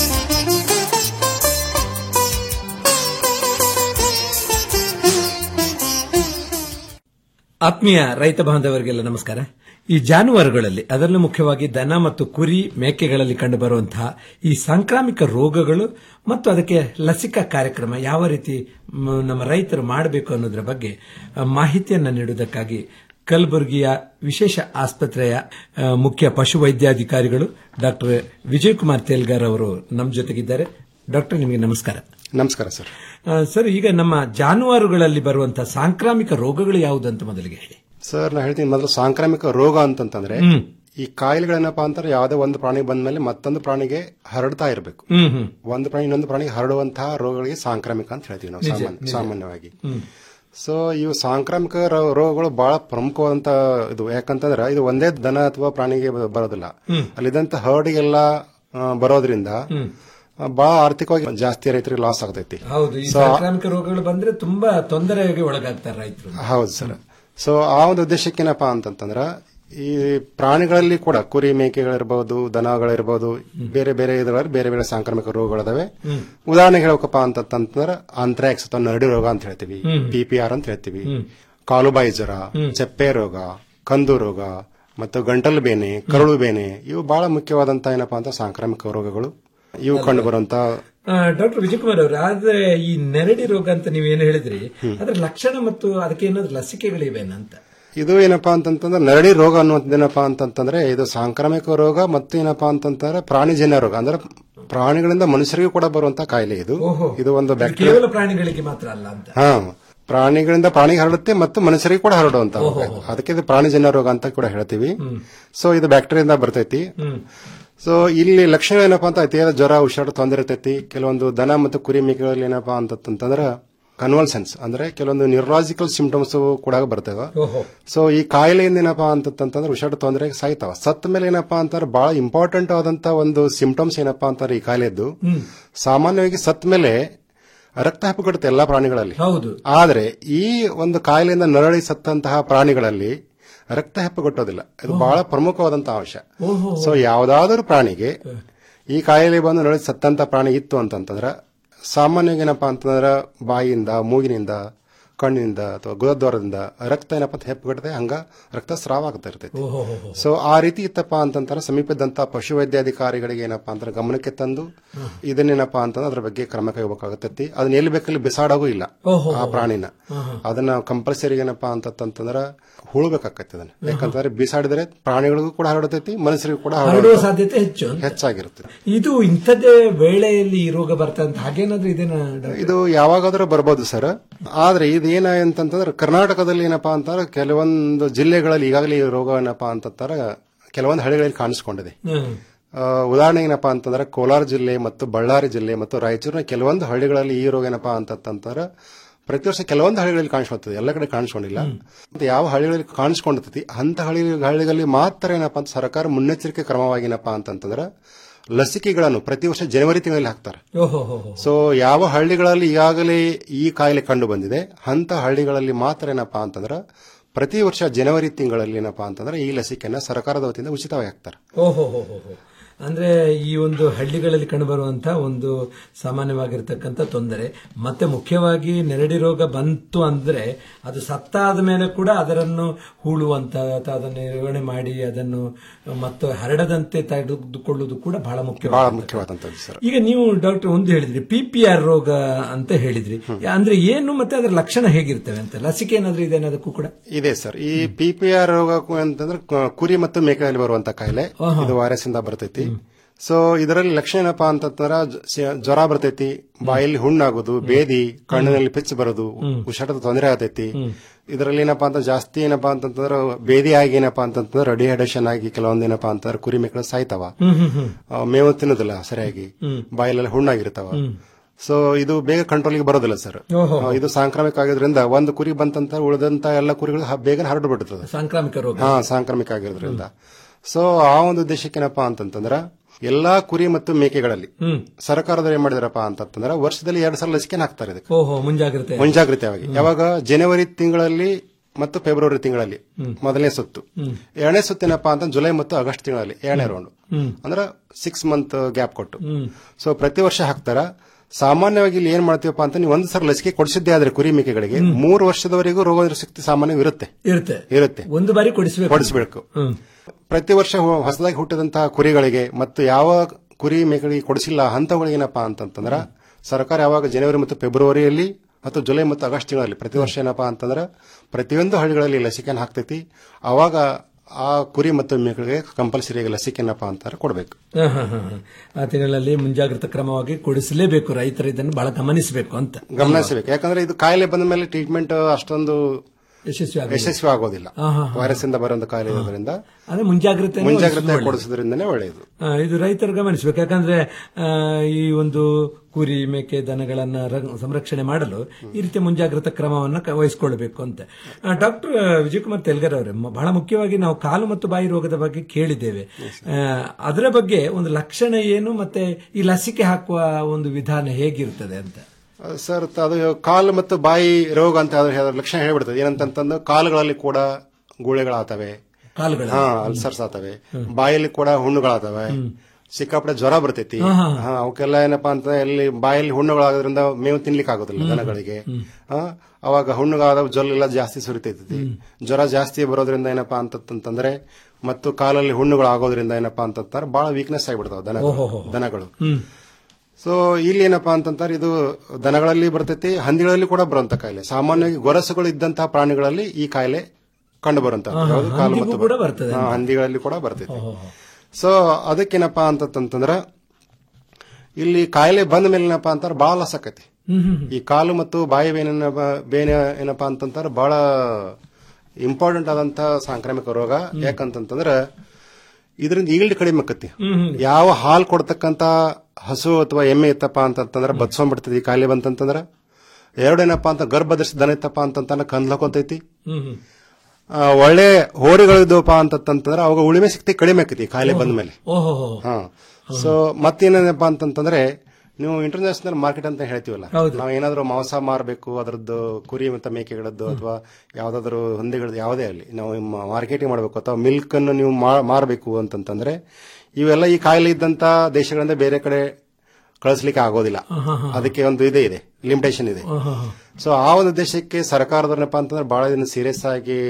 ಆತ್ಮೀಯ ರೈತ ಬಾಂಧವರಿಗೆಲ್ಲ ನಮಸ್ಕಾರ ಈ ಜಾನುವಾರುಗಳಲ್ಲಿ ಅದರಲ್ಲೂ ಮುಖ್ಯವಾಗಿ ದನ ಮತ್ತು ಕುರಿ ಮೇಕೆಗಳಲ್ಲಿ ಕಂಡುಬರುವಂತಹ ಈ ಸಾಂಕ್ರಾಮಿಕ ರೋಗಗಳು ಮತ್ತು ಅದಕ್ಕೆ ಲಸಿಕಾ ಕಾರ್ಯಕ್ರಮ ಯಾವ ರೀತಿ ಮ್, ನಮ್ಮ ರೈತರು ಮಾಡಬೇಕು ಅನ್ನೋದರ ಬಗ್ಗೆ ಆ, ಮಾಹಿತಿಯನ್ನು ನೀಡುವುದಕ್ಕಾಗಿ ಕಲಬುರಗಿಯ ವಿಶೇಷ ಆಸ್ಪತ್ರೆಯ ಆ, ಮುಖ್ಯ ಪಶು ವೈದ್ಯಾಧಿಕಾರಿಗಳು ಡಾಕ್ಟರ್ ವಿಜಯಕುಮಾರ್ ತೇಲ್ಗಾರ್ ಅವರು ನಮ್ಮ ಜೊತೆಗಿದ್ದಾರೆ ಡಾಕ್ಟರ್ ನಿಮಗೆ ನಮಸ್ಕಾರ ನಮಸ್ಕಾರ ಸರ್ ಆ, ಸರ್ ಈಗ ನಮ್ಮ ಜಾನುವಾರುಗಳಲ್ಲಿ ಬರುವಂತಹ ಸಾಂಕ್ರಾಮಿಕ ರೋಗಗಳು ಯಾವುದಂತ ಮೊದಲಿಗೆ ಹೇಳಿ ಸರ್ ನಾ ಹೇಳ್ತೀನಿ ಮೊದಲು ಸಾಂಕ್ರಾಮಿಕ ರೋಗ ಅಂತಂತಂದ್ರೆ ಹ್ಮ್. ಈ ಕಾಯಿಲೆಗಳೇನಪ್ಪಾ ಅಂತಾರೆ ಯಾವುದೇ ಒಂದು ಪ್ರಾಣಿ ಬಂದ್ಮೇಲೆ ಮತ್ತೊಂದು ಪ್ರಾಣಿಗೆ ಹರಡ್ತಾ ಇರಬೇಕು ಹ್ಮ್ ಹ್ಮ್ ಒಂದು ಪ್ರಾಣಿ ಇನ್ನೊಂದು ಪ್ರಾಣಿಗೆ ಹರಡುವಂತಹ ರೋಗಗಳಿಗೆ ಸಾಂಕ್ರಾಮಿಕ ಅಂತ ಹೇಳ್ತೀವಿ ನಾವು ನಿಜ, ಸಾಮಾನ್ಯ- ನಿಜ. ಸಾಮಾನ್ಯವಾಗಿ ಹ್ಮ್. ಸೊ ಇವು ಸಾಂಕ್ರಾಮಿಕ ರೋ- ರೋಗಗಳು ಬಹಳ ಪ್ರಮುಖವಾದಂತ ಇದು ಯಾಕಂತಂದ್ರೆ ಇದು ಒಂದೇ ದನ ಅಥವಾ ಪ್ರಾಣಿಗೆ ಬ- ಬರೋದಿಲ್ಲ ಹ್ಮ್. ಅಲ್ಲಿದ್ದಂತ ಹರ್ಡಿಗೆಲ್ಲ ಆ, ಬರೋದ್ರಿಂದ ಹ್ಮ್. ಆ, ಬಹಳ ಆರ್ಥಿಕವಾಗಿ ಜಾಸ್ತಿ ರೈತರಿಗೆ ಲಾಸ್ ಆಗ್ತೈತಿ ಹೌದು ಈ So, ಸಾಂಕ್ರಾಮಿಕ ರೋಗಗಳು ಬಂದ್ರೆ ತುಂಬಾ ತೊಂದರೆಗೆ ಒಳಗಾಗ್ತಾರೆ ರೈತರು ಹೌದು ಸರ್ ಸೊ ಆ ಒಂದು ಉದ್ದೇಶಕ್ಕೆ ಏನಪ್ಪಾ ಅಂತಂತಂದ್ರ ಈ ಪ್ರಾಣಿಗಳಲ್ಲಿ ಕೂಡ ಕುರಿ ಮೇಕೆಗಳಿರ್ಬಹುದು ದನಗಳಿರ್ಬಹುದು ಬೇರೆ ಬೇರೆ ಇದರಲ್ಲಿ ಬೇರೆ ಬೇರೆ ಸಾಂಕ್ರಾಮಿಕ ರೋಗಗಳಿದಾವೆ ಹ್ಮ್. ಉದಾಹರಣೆಗೆ ಹೇಳ್ಬೇಕಪ್ಪ ಅಂತಂತಂದ್ರ ಆಂಥ್ರಾಕ್ಸ್ ಅಥವಾ ನರಡಿ ರೋಗ ಅಂತ ಹೇಳ್ತೀವಿ ಹ್ಮ್. ಪಿ ಪಿ ಆರ್ ಅಂತ ಹೇಳ್ತೀವಿ ಹ್ಮ್. ಕಾಲುಬಾಯಿ ಜ್ವರ ಹ್ಮ್. ಚೆಪ್ಪೆ ರೋಗ ಕಂದು ರೋಗ ಮತ್ತು ಗಂಟಲು ಬೇನೆ ಕರುಳು ಬೇನೆ ಇವು ಬಹಳ ಮುಖ್ಯವಾದಂತ ಏನಪ್ಪಾ ಅಂತ ಸಾಂಕ್ರಾಮಿಕ ರೋಗಗಳು ಇವು ಕಂಡು ಬರುವಂತ ಡಾಕ್ಟರ್ ವಿಜಯಕುಮಾರ್ ಅವರು ಆದ್ರೆ ಈ ನೆರಡಿ ರೋಗ ಅಂತ ನೀವೇನು ಹೇಳಿದ್ರಿ ಅದ್ರ ಲಕ್ಷಣ ಮತ್ತು ಅದಕ್ಕೆ ಏನಾದ್ರು ಲಸಿಕೆಗಳಿವೆನಂತ ಇದು ಏನಪ್ಪಾ ಅಂತಂತಂದ್ರೆ ನರಡಿ ರೋಗ ಅನ್ನುವಂಥದ್ದು ಏನಪ್ಪಾ ಅಂತಂತಂದ್ರೆ ಇದು ಸಾಂಕ್ರಾಮಿಕ ರೋಗ ಮತ್ತು ಏನಪ್ಪಾ ಅಂತಂತಂದ್ರೆ ಪ್ರಾಣಿಜನ್ಯ ರೋಗ ಅಂದ್ರೆ ಪ್ರಾಣಿಗಳಿಂದ ಮನುಷ್ಯರಿಗೂ ಕೂಡ ಬರುವಂತ ಕಾಯಿಲೆ ಇದು ಓಹೋ. ಇದು ಒಂದು ಇದು ಬ್ಯಾಕ್ಟೀರಿಯಾ ಕೇವಲ ಪ್ರಾಣಿಗಳಿಗೆ ಮಾತ್ರ ಅಲ್ಲ ಅಂತ ಹಾ ಪ್ರಾಣಿಗಳಿಂದ ಪ್ರಾಣಿಗೆ ಹರಡುತ್ತೆ ಮತ್ತು ಮನುಷ್ಯರಿಗೆ ಕೂಡ ಹರಡುವಂತ ರೋಗ. ಅದಕ್ಕೆ ಇದು ಪ್ರಾಣಿಜನ್ಯ ರೋಗ ಅಂತ ಕೂಡ ಹೇಳ್ತೀವಿ ಸೊ ಇದು ಬ್ಯಾಕ್ಟೀರಿಯಿಂದ ಬರ್ತೈತಿ ಹ್ಮ್. ಸೊ ಇಲ್ಲಿ ಲಕ್ಷಣ ಏನಪ್ಪಾ ಅಂತ ಅತಿಯಾದ ಜ್ವರ ಉಸಿರಾಟ ತೊಂದರೆ ಇರ್ತೈತಿ ಕೆಲವೊಂದು ದನ ಮತ್ತು ಕುರಿ ಮೇಕೆಗಳಲ್ಲಿ ಏನಪ್ಪಾ ಅಂತಂತಂದ್ರೆ ಕನ್ವಲ್ಸನ್ಸ್ ಅಂದ್ರೆ ಕೆಲವೊಂದು ನ್ಯೂರಲಾಜಿಕಲ್ ಸಿಂಪ್ಟಮ್ಸ್ ಕೂಡ ಬರ್ತವೆ ಓಹೋ ಸೊ ಈ ಕಾಯಿಲೆಯಿಂದ ಏನಪ್ಪಾ ಅಂತಂತಂದ್ರೆ ಉಸಿರಾಟ ತೊಂದರೆ ಸಾಯ್ತಾವ ಸತ್ತ ಮೇಲೆ ಏನಪ್ಪಾ ಅಂತಂದ್ರೆ ಬಹಳ ಇಂಪಾರ್ಟೆಂಟ್ ಆದಂತ ಒಂದು ಸಿಂಪ್ಟಮ್ಸ್ ಏನಪ್ಪಾ ಅಂತಾರೆ ಈ ಕಾಯಿಲೆದ್ದು ಹ್ಮ್. ಸಾಮಾನ್ಯವಾಗಿ ಸತ್ತ ಮೇಲೆ ರಕ್ತ ಹೆಪ್ಪುಗಡುತ್ತೆ ಎಲ್ಲಾ ಪ್ರಾಣಿಗಳಲ್ಲಿ ಹೌದು ಆದ್ರೆ ಈ ಒಂದು ಕಾಯಿಲೆಯಿಂದ ನರಳಿ ಸತ್ತಂತಹ ಪ್ರಾಣಿಗಳಲ್ಲಿ ರಕ್ತ ಹೆಪ್ಪುಗಟ್ಟೋದಿಲ್ಲ ಇದು ಬಹಳ ಪ್ರಮುಖವಾದಂತಹ ಅಂಶ ಓಹೋ. ಸೊ ಯಾವ್ದಾದ್ರು ಪ್ರಾಣಿಗೆ ಈ ಕಾಯಿಲೆ ಬಂದು ನೋಡಿ ಸತ್ತಂತ ಪ್ರಾಣಿ ಇತ್ತು ಅಂತಂತಂದ್ರೆ ಸಾಮಾನ್ಯವಾಗಿ ಏನಪ್ಪಾ ಅಂತಂದ್ರೆ ಬಾಯಿಯಿಂದ ಮೂಗಿನಿಂದ ಕಣ್ಣಿನಿಂದ ಅಥವಾ ಗುದದ್ವಾರದಿಂದ ರಕ್ತ ಏನಪ್ಪ ಅಂತ ಹೆಪ್ಪುಗಟ್ಟದೆ ಹಂಗ ರಕ್ತ ಸ್ರಾವ ಆಗ್ತಾ ಇರ್ತೈತಿ ಓಹೋ ಸೊ ಆ ರೀತಿ ಇತ್ತಪ್ಪ ಅಂತಂತಾರೆ ಸಮೀಪದಂತ ಪಶುವೈದ್ಯಾಧಿಕಾರಿಗಳಿಗೆ ಏನಪ್ಪಾ ಅಂದ್ರೆ ಗಮನಕ್ಕೆ ತಂದು ಇದನ್ನೇನಪ್ಪಾ ಅಂತಂದ್ರೆ ಅದ್ರ ಬಗ್ಗೆ ಕ್ರಮ ಕೈಗೊಳ್ಬೇಕಾಗತ್ತೈತಿ ಅದನ್ನ ಎಲ್ಲಿ ಬೇಕಲ್ಲಿ ಬಿಸಾಡೋಗೂ ಇಲ್ಲ ಓಹೋ. ಆ ಪ್ರಾಣಿನ ಆಹಾ. ಅದನ್ನ ಕಂಪಲ್ಸರಿ ಏನಪ್ಪಾ ಅಂತಂತಂದ್ರ ಹುಳ್ಬೇಕಾಕೈತಿ ಅದನ್ನ ಯಾಕಂತಂದ್ರೆ ಬಿಸಾಡಿದ್ರೆ ಪ್ರಾಣಿಗಳಿಗೂ ಕೂಡ ಹರಡತೈತಿ ಮನುಷ್ಯರಿಗೂ ಕೂಡ ಹರಡುವ ಹರಡುವ ಸಾಧ್ಯತೆ ಹೆಚ್ಚು ಅಂತ. ಹೆಚ್ಚಾಗಿರುತ್ತೆ ಇದು ಇಂಥದ್ದೇ ವೇಳೆಯಲ್ಲಿ ಈ ರೋಗ ಬರ್ತದೆ ಅಂತ ಹಾಗೇನಾದ್ರೂ ಇದೇನಾ ಡಾಕ್ಟರ್? ಇದು ಯಾವಾಗಾದ್ರೂ ಬರ್ಬೋದು ಸರ್ ಆದ್ರೆ ಇದೇನ ಅಂತಂತಂದ್ರೆ ಕರ್ನಾಟಕದಲ್ಲಿ ಏನಪ್ಪಾ ಅಂತಂದ್ರೆ ಕೆಲವೊಂದು ಜಿಲ್ಲೆಗಳಲ್ಲಿ ಈಗಾಗಲೇ ಈ ರೋಗ ಏನಪ್ಪಾ ಅಂತಂತಾರೆ ಕೆಲವೊಂದು ಹಳ್ಳಿಗಳಲ್ಲಿ ಕಾಣಿಸ್ಕೊಂಡಿದೆ ಹ್ಮ್. ಆ, ಉದಾಹರಣೆಗೆ ಏನಪ್ಪಾ ಅಂತಂದ್ರೆ ಕೋಲಾರ ಜಿಲ್ಲೆ ಮತ್ತು ಬಳ್ಳಾರಿ ಜಿಲ್ಲೆ ಮತ್ತು ರಾಯಚೂರಿನ ಕೆಲವೊಂದು ಹಳ್ಳಿಗಳಲ್ಲಿ ಈ ರೋಗ ಏನಪ್ಪಾ ಅಂತಂತಂದ್ರೆ ಪ್ರತಿ ವರ್ಷ ಕೆಲವೊಂದು ಹಳ್ಳಿಗಳಲ್ಲಿ ಕಾಣಿಸ್ಕೊಳ್ತದೆ ಎಲ್ಲ ಕಡೆ ಕಾಣಿಸ್ಕೊಂಡಿಲ್ಲ ಮತ್ತೆ ಯಾವ ಹಳ್ಳಿಗಳಲ್ಲಿ ಕಾಣಿಸ್ಕೊಂಡಿರ್ತೈತಿ ಅಂತ ಹಳ್ಳಿ ಹಳ್ಳಿಗಳಲ್ಲಿ ಮಾತ್ರ ಏನಪ್ಪಾ ಅಂತ ಸರ್ಕಾರ ಮುನ್ನೆಚ್ಚರಿಕೆ ಕ್ರಮವಾಗಿ ಏನಪ್ಪಾ ಅಂತಂತಂದ್ರೆ ಲಸಿಕೆಗಳನ್ನು ಪ್ರತಿ ವರ್ಷ ಜನವರಿ ತಿಂಗಳಲ್ಲಿ ಹಾಕ್ತಾರೆ ಓಹೋ ಹೋ ಹೋ. ಸೊ ಯಾವ ಹಳ್ಳಿಗಳಲ್ಲಿ ಈಗಾಗಲೇ ಈ ಕಾಯಿಲೆ ಕಂಡು ಬಂದಿದೆ ಅಂತ ಹಳ್ಳಿಗಳಲ್ಲಿ ಮಾತ್ರ ಏನಪ್ಪಾ ಅಂತಂದ್ರೆ ಪ್ರತಿ ವರ್ಷ ಜನವರಿ ತಿಂಗಳಲ್ಲಿ ಏನಪ್ಪಾ ಅಂತಂದ್ರೆ ಈ ಲಸಿಕೆಯನ್ನ ಸರ್ಕಾರದ ವತಿಯಿಂದ ಉಚಿತವಾಗಿ ಹಾಕ್ತಾರೆ ಓಹೋ ಹೋ ಹೋ ಹೋ. ಅಂದ್ರೆ ಈ ಒಂದು ಹಳ್ಳಿಗಳಲ್ಲಿ ಕಂಡುಬರುವಂತಹ ಒಂದು ಸಾಮಾನ್ಯವಾಗಿರ್ತಕ್ಕಂಥ ತೊಂದರೆ ಮತ್ತೆ ಮುಖ್ಯವಾಗಿ ನೆರಡಿ ರೋಗ ಬಂತು ಅಂದ್ರೆ ಅದು ಸತ್ತಾದ ಮೇಲೆ ಕೂಡ ಅದನ್ನು ಹೂಳುವಂತ ಅಥವಾ ಅದನ್ನು ನಿರ್ವಹಣೆ ಮಾಡಿ ಅದನ್ನು ಮತ್ತು ಹರಡದಂತೆ ತಡೆದುಕೊಳ್ಳುವುದು ಕೂಡ ಬಹಳ ಮುಖ್ಯ ಬಹಳ ಮುಖ್ಯವಾದಂತದ್ದು ಸರ್ ಈಗ ನೀವು ಡಾಕ್ಟರ್ ಒಂದು ಹೇಳಿದ್ರಿ ಪಿ ಪಿ ಆರ್ ರೋಗ ಅಂತ ಹೇಳಿದ್ರಿ ಅಂದ್ರೆ ಏನು ಮತ್ತೆ ಅದರ ಲಕ್ಷಣ ಹೇಗಿರ್ತವೆ ಅಂತ ಲಸಿಕೆ ಏನಾದ್ರೂ ಇದೆ ಅದಕ್ಕೂ ಕೂಡ ಇದೆ ಸರ್ ಈ ಪಿ ಪಿ ಆರ್ ರೋಗ ಅಂತಂದ್ರೆ ಕ- ಕುರಿ ಮತ್ತು ಮೇಕೆಯಲ್ಲಿ ಬರುವಂತ ಕಾಯಿಲೆ ಆಹಾ. ಇದು ವೈರಸ್ ಇಂದ ಬರ್ತೈತಿ ಸೊ ಇದರಲ್ಲಿ ಲಕ್ಷಣ ಏನಪ್ಪಾ ಅಂತಂದ್ರ ಜ- ಜ್ವರ ಬರ್ತೈತಿ ಬಾಯಲ್ಲಿ ಹುಣ್ಣಾಗೋದು ಬೇದಿ ಕಣ್ಣಿನಲ್ಲಿ ಪಿಚ್ ಬರೋದು ಉಸಿರಾಟದ ತೊಂದರೆ ಆತೈತಿ ಇದರಲ್ಲಿ ಏನಪ್ಪಾ ಅಂತ ಜಾಸ್ತಿ ಏನಪ್ಪಾ ಅಂತಂದ್ರೆ ಬೇದಿ ಆಗಿ ಏನಪ್ಪಾ ಅಂತಂದ್ರೆ ರೆಡಿಹೈಡ್ರೇಷನ್ ಆಗಿ ಕೆಲವೊಂದು ಏನಪ್ಪಾ ಅಂತಂದ್ರೆ ಕುರಿ ಮೇಕಳು ಸಾಯ್ತಾವ ಹ್ಮ್ ಹ್ಮ್ ಹ್ಮ್ ಆ, ಮೇವು ತಿನ್ನೋದಿಲ್ಲ ಸರಿಯಾಗಿ ಹ್ಮ್. ಬಾಯಲ್ಲೆಲ್ಲ ಹುಣ್ಣಾಗಿರ್ತಾವ ಹ್ಮ್. ಸೊ ಇದು ಬೇಗ ಕಂಟ್ರೋಲ್ಗೆ ಬರೋದಿಲ್ಲ ಸರ್ ಓಹೋ. ಆ, ಇದು ಸಾಂಕ್ರಾಮಿಕ ಆಗಿದ್ರಿಂದ ಒಂದು ಕುರಿ ಬಂತಂತ ಉಳಿದಂತ ಎಲ್ಲ ಕುರಿಗಳು ಹ- ಬೇಗ ಹರಡು ಬಿಡ್ತದೆ ಸಾಂಕ್ರಾಮಿಕ ರೋಗ ಹಾ ಸಾಂಕ್ರಾಮಿಕ ಆಗಿರೋದ್ರಿಂದ ಸೊ ಆ ಒಂದು ಉದ್ದೇಶಕ್ಕೆ ಏನಪ್ಪಾ ಅಂತಂತಂದ್ರ ಎಲ್ಲಾ ಕುರಿ ಮತ್ತು ಮೇಕೆಗಳಲ್ಲಿ ಹ್ಮ್ ಸರ್ಕಾರದವ್ರು ಏನ್ ಮಾಡಿದಾರಪ್ಪ ಅಂತಂತಂದ್ರ ವರ್ಷದಲ್ಲಿ ಎರಡು ಸಲ ಲಸಿಕೆ ಹಾಕ್ತಾರೆ ಇದಕ್ಕೆ ಓಹೋ ಮುಂಜಾಗ್ರತೆ ಮುಂಜಾಗ್ರತೆಯಾಗಿ ಯಾವಾಗ ಜನವರಿ ತಿಂಗಳಲ್ಲಿ ಮತ್ತು ಫೆಬ್ರವರಿ ತಿಂಗಳಲ್ಲಿ ಹ್ಮ್. ಮೊದಲನೇ ಸುತ್ತು ಹ್ಮ್. ಎರಡನೇ ಸುತ್ತೇನಪ್ಪಾ ಅಂತ ಜುಲೈ ಮತ್ತು ಆಗಸ್ಟ್ ತಿಂಗಳಲ್ಲಿ ಎರಡನೇ ರೌಂಡ್ ಹ್ಮ್. ಅಂದ್ರೆ ಸಿಕ್ಸ್ ಮಂತ್ ಗ್ಯಾಪ್ ಕೊಟ್ಟು ಹ್ಮ್ ಸೊ ಪ್ರತಿ ವರ್ಷ ಹಾಕ್ತಾರ ಸಾಮಾನ್ಯವಾಗಿ ಇಲ್ಲಿ ಏನ್ ಮಾಡ್ತೀವಪ್ಪ ಅಂತ ನೀವು ಒಂದು ಸಲ ಲಸಿಕೆ ಕೊಡಿಸಿದ್ದೇ ಆದ್ರೆ ಕುರಿ ಮೇಕೆಗಳಿಗೆ ಮೂರು ವರ್ಷದವರೆಗೂ ರೋಗ ಶಕ್ತಿ ಸಾಮಾನ್ಯ ಇರುತ್ತೆ ಇರುತ್ತೆ ಇರುತ್ತೆ ಒಂದು ಬಾರಿ ಕೊಡಿಸಬೇಕು ಕೊಡಿಸಬೇಕು ಹ್ಮ್ ಪ್ರತಿ ವರ್ಷ ಹೊ- ಹೊಸದಾಗಿ ಹುಟ್ಟಿದಂತಹ ಕುರಿಗಳಿಗೆ ಮತ್ತು ಯಾವ ಕುರಿ ಮೇಕೆಗಳಿಗೆ ಕೊಡಿಸಿಲ್ಲ ಅಂತವುಗಳಿಗೆ ಏನಪ್ಪಾ ಅಂತಂತಂದ್ರ ಸರ್ಕಾರ ಯಾವಾಗ ಜನವರಿ ಮತ್ತು ಫೆಬ್ರವರಿಯಲ್ಲಿ ಮತ್ತು ಜುಲೈ ಮತ್ತು ಆಗಸ್ಟ್ ತಿಂಗಳಲ್ಲಿ ಪ್ರತಿ ವರ್ಷ ಏನಪ್ಪಾ ಅಂತಂದ್ರ ಪ್ರತಿಯೊಂದು ಹಳ್ಳಿಗಳಲ್ಲಿ ಲಸಿಕೆಯನ್ನು ಹಾಕ್ತೈತಿ ಅವಾಗ ಆ ಕುರಿ ಮತ್ತು ಮೇಕೆಗಳಿಗೆ ಕಂಪಲ್ಸರಿಯಾಗಿ ಲಸಿಕೆನಪ್ಪ ಅಂತಾರೆ ಕೊಡಬೇಕು ಹ, ಹ, ಹ, ಹ. ಆ ತಿಂಗಳಲ್ಲಿ ಮುಂಜಾಗ್ರತಾ ಕ್ರಮವಾಗಿ ಕೊಡಿಸಲೇಬೇಕು ರೈತರು ಇದನ್ನು ಬಹಳ ಗಮನಿಸಬೇಕು ಅಂತ ಗಮನಿಸಬೇಕು ಯಾಕಂದ್ರೆ ಇದು ಕಾಯಿಲೆ ಬಂದ ಮೇಲೆ ಟ್ರೀಟ್ಮೆಂಟ್ ಅಷ್ಟೊಂದು ಯಶಸ್ವಿ ಆಗೋದಿಲ್ಲ. ಯಶಸ್ವಿ ಆಗೋದಿಲ್ಲ ಹಾ, ಹಾ, ಹಾ. ವೈರಸ್ ಇಂದ ಬರುವಂತ ಕಾಯಿಲೆ ಇರೋದ್ರಿಂದ ಅದೇ ಮುಂಜಾಗ್ರತೆ ಮುಂಜಾಗ್ರತೆ ಕೊಡಿಸೋದ್ರಿಂದನೇ ಒಳ್ಳೆಯದು ಇದು ರೈತರು ಗಮನಿಸಬೇಕು ಯಾಕಂದ್ರೆ ಆ, ಈ ಒಂದು ಕುರಿ ಮೇಕೆ ದನಗಳನ್ನ ರ- ಸಂರಕ್ಷಣೆ ಮಾಡಲು ಈ ರೀತಿಯ ಮುಂಜಾಗ್ರತಾ ಕ್ರಮವನ್ನ ಕ- ವಹಿಸಿಕೊಳ್ಳಬೇಕು ಅಂತ ಆ, ಡಾಕ್ಟರ್ ವಿಜಯಕುಮಾರ್ ತೆಲ್ಗರ್ ಅವರೇ ಮ- ಬಹಳ ಮುಖ್ಯವಾಗಿ ನಾವು ಕಾಲು ಮತ್ತು ಬಾಯಿ ರೋಗದ ಬಗ್ಗೆ ಕೇಳಿದ್ದೇವೆ ಆ, ಅದರ ಬಗ್ಗೆ ಒಂದು ಲಕ್ಷಣ ಏನು ಮತ್ತೆ ಈ ಲಸಿಕೆ ಹಾಕುವ ಒಂದು ವಿಧಾನ ಹೇಗಿರುತ್ತದೆ ಅಂತ ಸರ್ ತ- ಅದು ಕಾಲು ಮತ್ತು ಬಾಯಿ ರೋಗ ಅಂತ ಯಾವ್ದು ಹೇಳಿದ್ರೆ ಲಕ್ಷಣ ಹೇಳ್ಬಿಡ್ತದೆ ಏನಂತಂತಂದು ಕಾಲುಗಳಲ್ಲಿ ಕೂಡ ಗುಳೆಗಳಾತವೆ ಕಾಲುಗಳಲ್ಲಿ? ಹಾ ಅಲ್ಸರ್ಸ್ ಆತವೆ ಬಾಯಲ್ಲಿ ಕೂಡ ಹುಣ್ಣುಗಳಾತವೆ ಸಿಕ್ಕಾಪಟ್ಟೆ ಜ್ವರ ಬರ್ತೈತಿ ಹಾ, ಹಾ. ಹಾ, ಅವಕ್ಕೆಲ್ಲ ಏನಪ್ಪಾ ಅಂತ ಎಲ್ಲಿ ಬಾಯಲ್ಲಿ ಹುಣ್ಣುಗಳಾಗೋದ್ರಿಂದ ಮೇವು ತಿನ್ಲಿಕ್ಕೆ ಆಗೋದಿಲ್ಲ ಹ್ಮ್. ದನಗಳಿಗೆ ಹಾ, ಅವಾಗ ಹುಣ್ಣುಗಳಾದ ಜೊಲ್ಲೆಲ್ಲ ಜಾಸ್ತಿ ಸುರಿತೈತಿ ಜ್ವರ ಜಾಸ್ತಿ ಬರೋದ್ರಿಂದ ಏನಪ್ಪಾ ಅಂತಂತಂದ್ರೆ ಮತ್ತು ಕಾಲಲ್ಲಿ ಹುಣ್ಣುಗಳು ಆಗೋದ್ರಿಂದ ಏನಪ್ಪಾ ಅಂತಂತಾರೆ ಬಹಳ ವೀಕ್ನೆಸ್ ಆಗಿಬಿಡ್ತಾವ ದನಗಳು ಓಹೋಹೋ. ದನಗಳು ಹ್ಮ್ ಸೊ ಇಲ್ಲಿ ಏನಪ್ಪಾ ಅಂತಂತಾರೆ ಇದು ದನಗಳಲ್ಲಿ ಬರ್ತೈತಿ ಹಂದಿಗಳಲ್ಲಿ ಕೂಡ ಬರುವಂತ ಕಾಯಿಲೆ ಸಾಮಾನ್ಯವಾಗಿ ಗೊರಸುಗಳು ಇದ್ದಂತಹ ಪ್ರಾಣಿಗಳಲ್ಲಿ ಈ ಕಾಯಿಲೆ ಕಂಡು ಬರುವಂತ ಆಹಾ, ಹಂದಿಗೂ ಕೂಡ ಬರ್ತದೆ ಅಂತ. ಹಂದಿಗಳಲ್ಲಿ ಕೂಡ ಬರ್ತೈತಿ ಸೊ ಅದಕ್ಕೇನಪ್ಪಾ ಅಂತಂತಂದ್ರ ಇಲ್ಲಿ ಕಾಯಿಲೆ ಬಂದ ಮೇಲೆ ಏನಪ್ಪಾ ಅಂತಾರ ಬಹಳ ಲಾಸ್ ಆಕತಿ ಹ್ಮ್ ಹ್ಮ್ ಈ ಕಾಲು ಮತ್ತು ಬಾಯಿ ಬೇನ ಬೇನೆ ಏನಪ್ಪಾ ಅಂತಂತಾರೆ ಬಹಳ ಇಂಪಾರ್ಟೆಂಟ್ ಆದಂತ ಸಾಂಕ್ರಾಮಿಕ ರೋಗ ಯಾಕಂತಂದ್ರ ಇದರಿಂದ ಈಲ್ಡ್ ಕಡಿಮೆ ಆಕತಿ ಹ್ಮ್ ಹ್ಮ್. ಯಾವ ಹಾಲು ಕೊಡ್ತಕ್ಕಂತ ಹಸು ಅಥವಾ ಎಮ್ಮೆ ಇತ್ತಪ್ಪ ಅಂತಂತಂದ್ರೆ ಬದ್ಸ್ಕೊಂಡ್ಬಿಡ್ತದೆ ಈ ಕಾಯಿಲೆ ಬಂತಂತಂದ್ರ ಎರಡೇನಪ್ಪಾ ಅಂತ ಗರ್ಭ ಧರಿಸಿದ ದನ ಇತ್ತಪ್ಪ ಅಂತಂತಾನೆ ಕಂದ್ಲಕೊಂತೈತಿ ಹ್ಮ್ ಹ್ಮ್ ಆ, ಒಳ್ಳೆ ಹೋರಿಗಳಿದ್ದವಪ್ಪ ಅಂತಂತಂದ್ರೆ ಅವಾಗ ಉಳಿಮೆ ಶಕ್ತಿ ಕಡಿಮೆ ಆಕತಿ ಈ ಕಾಯಿಲೆ ಬಂದ ಮೇಲೆ ಓಹೋ ಹಾ ಸೊ ಮತ್ತೇನೇನಪ್ಪ ಅಂತಂತಂದ್ರೆ ನೀವು ಇಂಟರ್ನ್ಯಾಷನಲ್ ಮಾರ್ಕೆಟ್ ಅಂತ ಹೇಳ್ತೀವಲ್ಲ ನಾವು ಏನಾದರೂ ಮಾಂಸ ಮಾರಬೇಕು ಅದರದ್ದು ಕುರಿ ಮತ್ತು ಮೇಕೆಗಳದ್ದು ಅಥವಾ ಯಾವ್ದಾದ್ರು ಹೊಂದಿಗಳದ್ದು ಯಾವುದೇ ಆಗಲಿ ನಾವು ಮಾರ್ಕೆಟಿಂಗ್ ಮಾಡಬೇಕು ಅಥವಾ ಮಿಲ್ಕ್ ಅನ್ನು ನೀವು ಮಾರಬೇಕು ಅಂತಂತಂದ್ರೆ ಇವೆಲ್ಲ ಈ ಕಾಯಿಲೆ ಇದ್ದಂತ ದೇಶಗಳಿಂದ ಬೇರೆ ಕಡೆ ಕಳಿಸ್ಲಿಕ್ಕೆ ಆಗೋದಿಲ್ಲ ಅದಕ್ಕೆ ಒಂದು ಇದೇ ಇದೆ ಲಿಮಿಟೇಷನ್ ಇದೆ ಸೊ ಆ ಒಂದು ದೇಶಕ್ಕೆ ಸರ್ಕಾರದವ್ರನ್ನಪ್ಪ ಅಂತಂದ್ರೆ ಬಹಳ ದಿನ ಸೀರಿಯಸ್ ಆಗಿ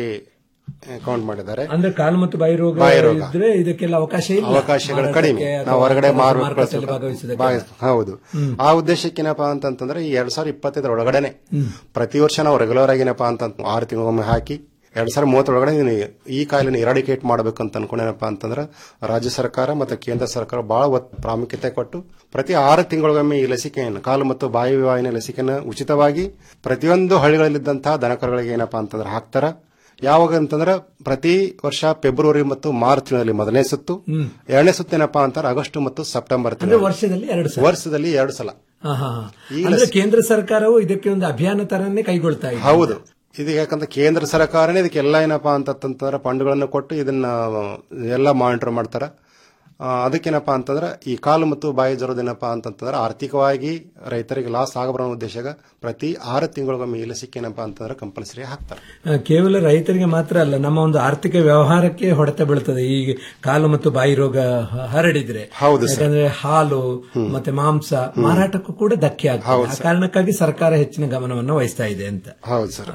ಕೌಂಟ್ ಮಾಡಿದ್ದಾರೆ ಅಂದ್ರೆ ಕಾಲು ಮತ್ತು ಬಾಯಿ ರೋಗ ಬಾಯಿ ರೋಗ. ಇದ್ರೆ ಇದಕ್ಕೆಲ್ಲ ಅವಕಾಶ ಇಲ್ಲ ಅವಕಾಶಗಳು ಮಾರಾಟಕ್ಕೆ ಕಡಿಮೆ ಅಥವಾ ನಾವು ಹೊರಗಡೆ ಮಾರು ಮಾರುಕಟ್ಟೆಯಲ್ಲಿ ಭಾಗವಹಿಸೋದಕ್ಕೆ. ಭಾಗವಹಿಸ- ಹೌದು ಆ ಉದ್ದೇಶಕ್ಕೆ ಏನಪ್ಪಾ ಅಂತಂತಂದ್ರೆ ಈ ಎರಡ್ ಸಾವಿರದ ಇಪ್ಪತ್ತೈದರ ಒಳಗಡೆನೆ ಪ್ರತಿ ವರ್ಷ ನಾವು ರೆಗ್ಯುಲರ್ ಆಗಿ ಏನಪ್ಪಾ ಅಂತ ಆರು ತಿಂಗಳಿಗೊಮ್ಮೆ ಹಾಕಿ ಎರಡ್ ಸಾವಿರದ ಮೂವತ್ತರೊಳಗಡೆ ಇದನ್ನ ಈ ಕಾಯಿಲೆನ ಇರಾಡಿಕೇಟ್ ಮಾಡಬೇಕು ಅಂತ ಅನ್ಕೊಂಡೇನಪ್ಪ ಅಂತಂದ್ರೆ ರಾಜ್ಯ ಸರ್ಕಾರ ಮತ್ತು ಕೇಂದ್ರ ಸರ್ಕಾರ ಬಹಳ ಒತ್- ಪ್ರಾಮುಖ್ಯತೆ ಕೊಟ್ಟು ಪ್ರತಿ ಆರು ತಿಂಗಳಿಗೊಮ್ಮೆ ಈ ಲಸಿಕೆಯನ್ನು ಕಾಲು ಮತ್ತು ಬಾಯಿ ವಾಯಿನ ಲಸಿಕೆಯನ್ನು ಉಚಿತವಾಗಿ ಪ್ರತಿಯೊಂದು ಹಳ್ಳಿಗಳಲ್ಲಿದ್ದಂತಹ ದನಕರುಗಳಿಗೆ ಏನಪ್ಪಾ ಅಂತಂದ್ರೆ ಹಾಕ್ತಾರ ಯಾವಾಗ ಅಂತಂದ್ರೆ ಪ್ರತಿ ವರ್ಷ ಫೆಬ್ರವರಿ ಮತ್ತು ಮಾರ್ಚ್ ತಿಂಗಳಲ್ಲಿ ಮೊದಲನೇ ಸುತ್ತು ಎರಡನೇ ಸುತ್ತು ಏನಪ್ಪಾ ಅಂತಾರೆ ಆಗಸ್ಟ್ ಮತ್ತು ಸೆಪ್ಟೆಂಬರ್ ಅಂದ್ರೆ ತಿಂಗಳು ವರ್ಷದಲ್ಲಿ ಎರಡು ಸಲ ವರ್ಷದಲ್ಲಿ ಎರಡು ಸಲ ಹಾ, ಹಾ, ಹಾ. ಈ ಅಂದ್ರೆ ಲಸಿ- ಕೇಂದ್ರ ಸರ್ಕಾರವು ಇದಕ್ಕೆ ಒಂದು ಅಭಿಯಾನ ತರನೇ ಕೈಗೊಳ್ತಾ ಇದೆ ಹೌದು ಇದು ಯಾಕಂದ್ರೆ ಕೇಂದ್ರ ಸರ್ಕಾರನೇ ಇದಕ್ಕೆಲ್ಲ ಏನಪ್ಪಾ ಅಂತಂತಂದ್ರೆ ಫಂಡ್ಗಳನ್ನು ಕೊಟ್ಟು ಇದನ್ನ ಎಲ್ಲ ಮಾನಿಟರ್ ಮಾಡ್ತಾರ ಆ, ಅದಕ್ಕೇನಪ್ಪಾ ಅಂತಂದ್ರೆ ಈ ಕಾಲು ಮತ್ತು ಬಾಯಿ ಜ್ವರದೇನಪ್ಪಾ ಅಂತಂತಂದ್ರೆ ಆರ್ಥಿಕವಾಗಿ ರೈತರಿಗೆ ಲಾಸ್ ಆಗಬರೋ ಉದ್ದೇಶಗ ಪ್ರತಿ ಆರು ತಿಂಗಳಿಗೊಮ್ಮೆ ಈ ಲಸಿಕೆ ಏನಪ್ಪಾ ಅಂತಂದ್ರೆ ಕಂಪಲ್ಸರಿ ಹಾಕ್ತಾರೆ ಆ, ಕೇವಲ ರೈತರಿಗೆ ಮಾತ್ರ ಅಲ್ಲ ನಮ್ಮ ಒಂದು ಆರ್ಥಿಕ ವ್ಯವಹಾರಕ್ಕೆ ಹೊಡೆತ ಬೀಳ್ತದೆ ಈ ಕಾಲು ಮತ್ತು ಬಾಯಿ ರೋಗ ಹ- ಹರಡಿದ್ರೆ ಹೌದು ಸರ್. ಯಾಕಂದ್ರೆ ಹಾಲು ಮತ್ತೆ ಮಾಂಸ ಮಾರಾಟಕ್ಕೂ ಕೂಡ ಧಕ್ಕೆ ಆಗ್ತದೆ ಹೌದು ಆ ಸರ್. ಕಾರಣಕ್ಕಾಗಿ ಸರ್ಕಾರ ಹೆಚ್ಚಿನ ಗಮನವನ್ನು ವಹಿಸ್ತಾ ಇದೆ ಅಂತ ಹೌದು ಸರ್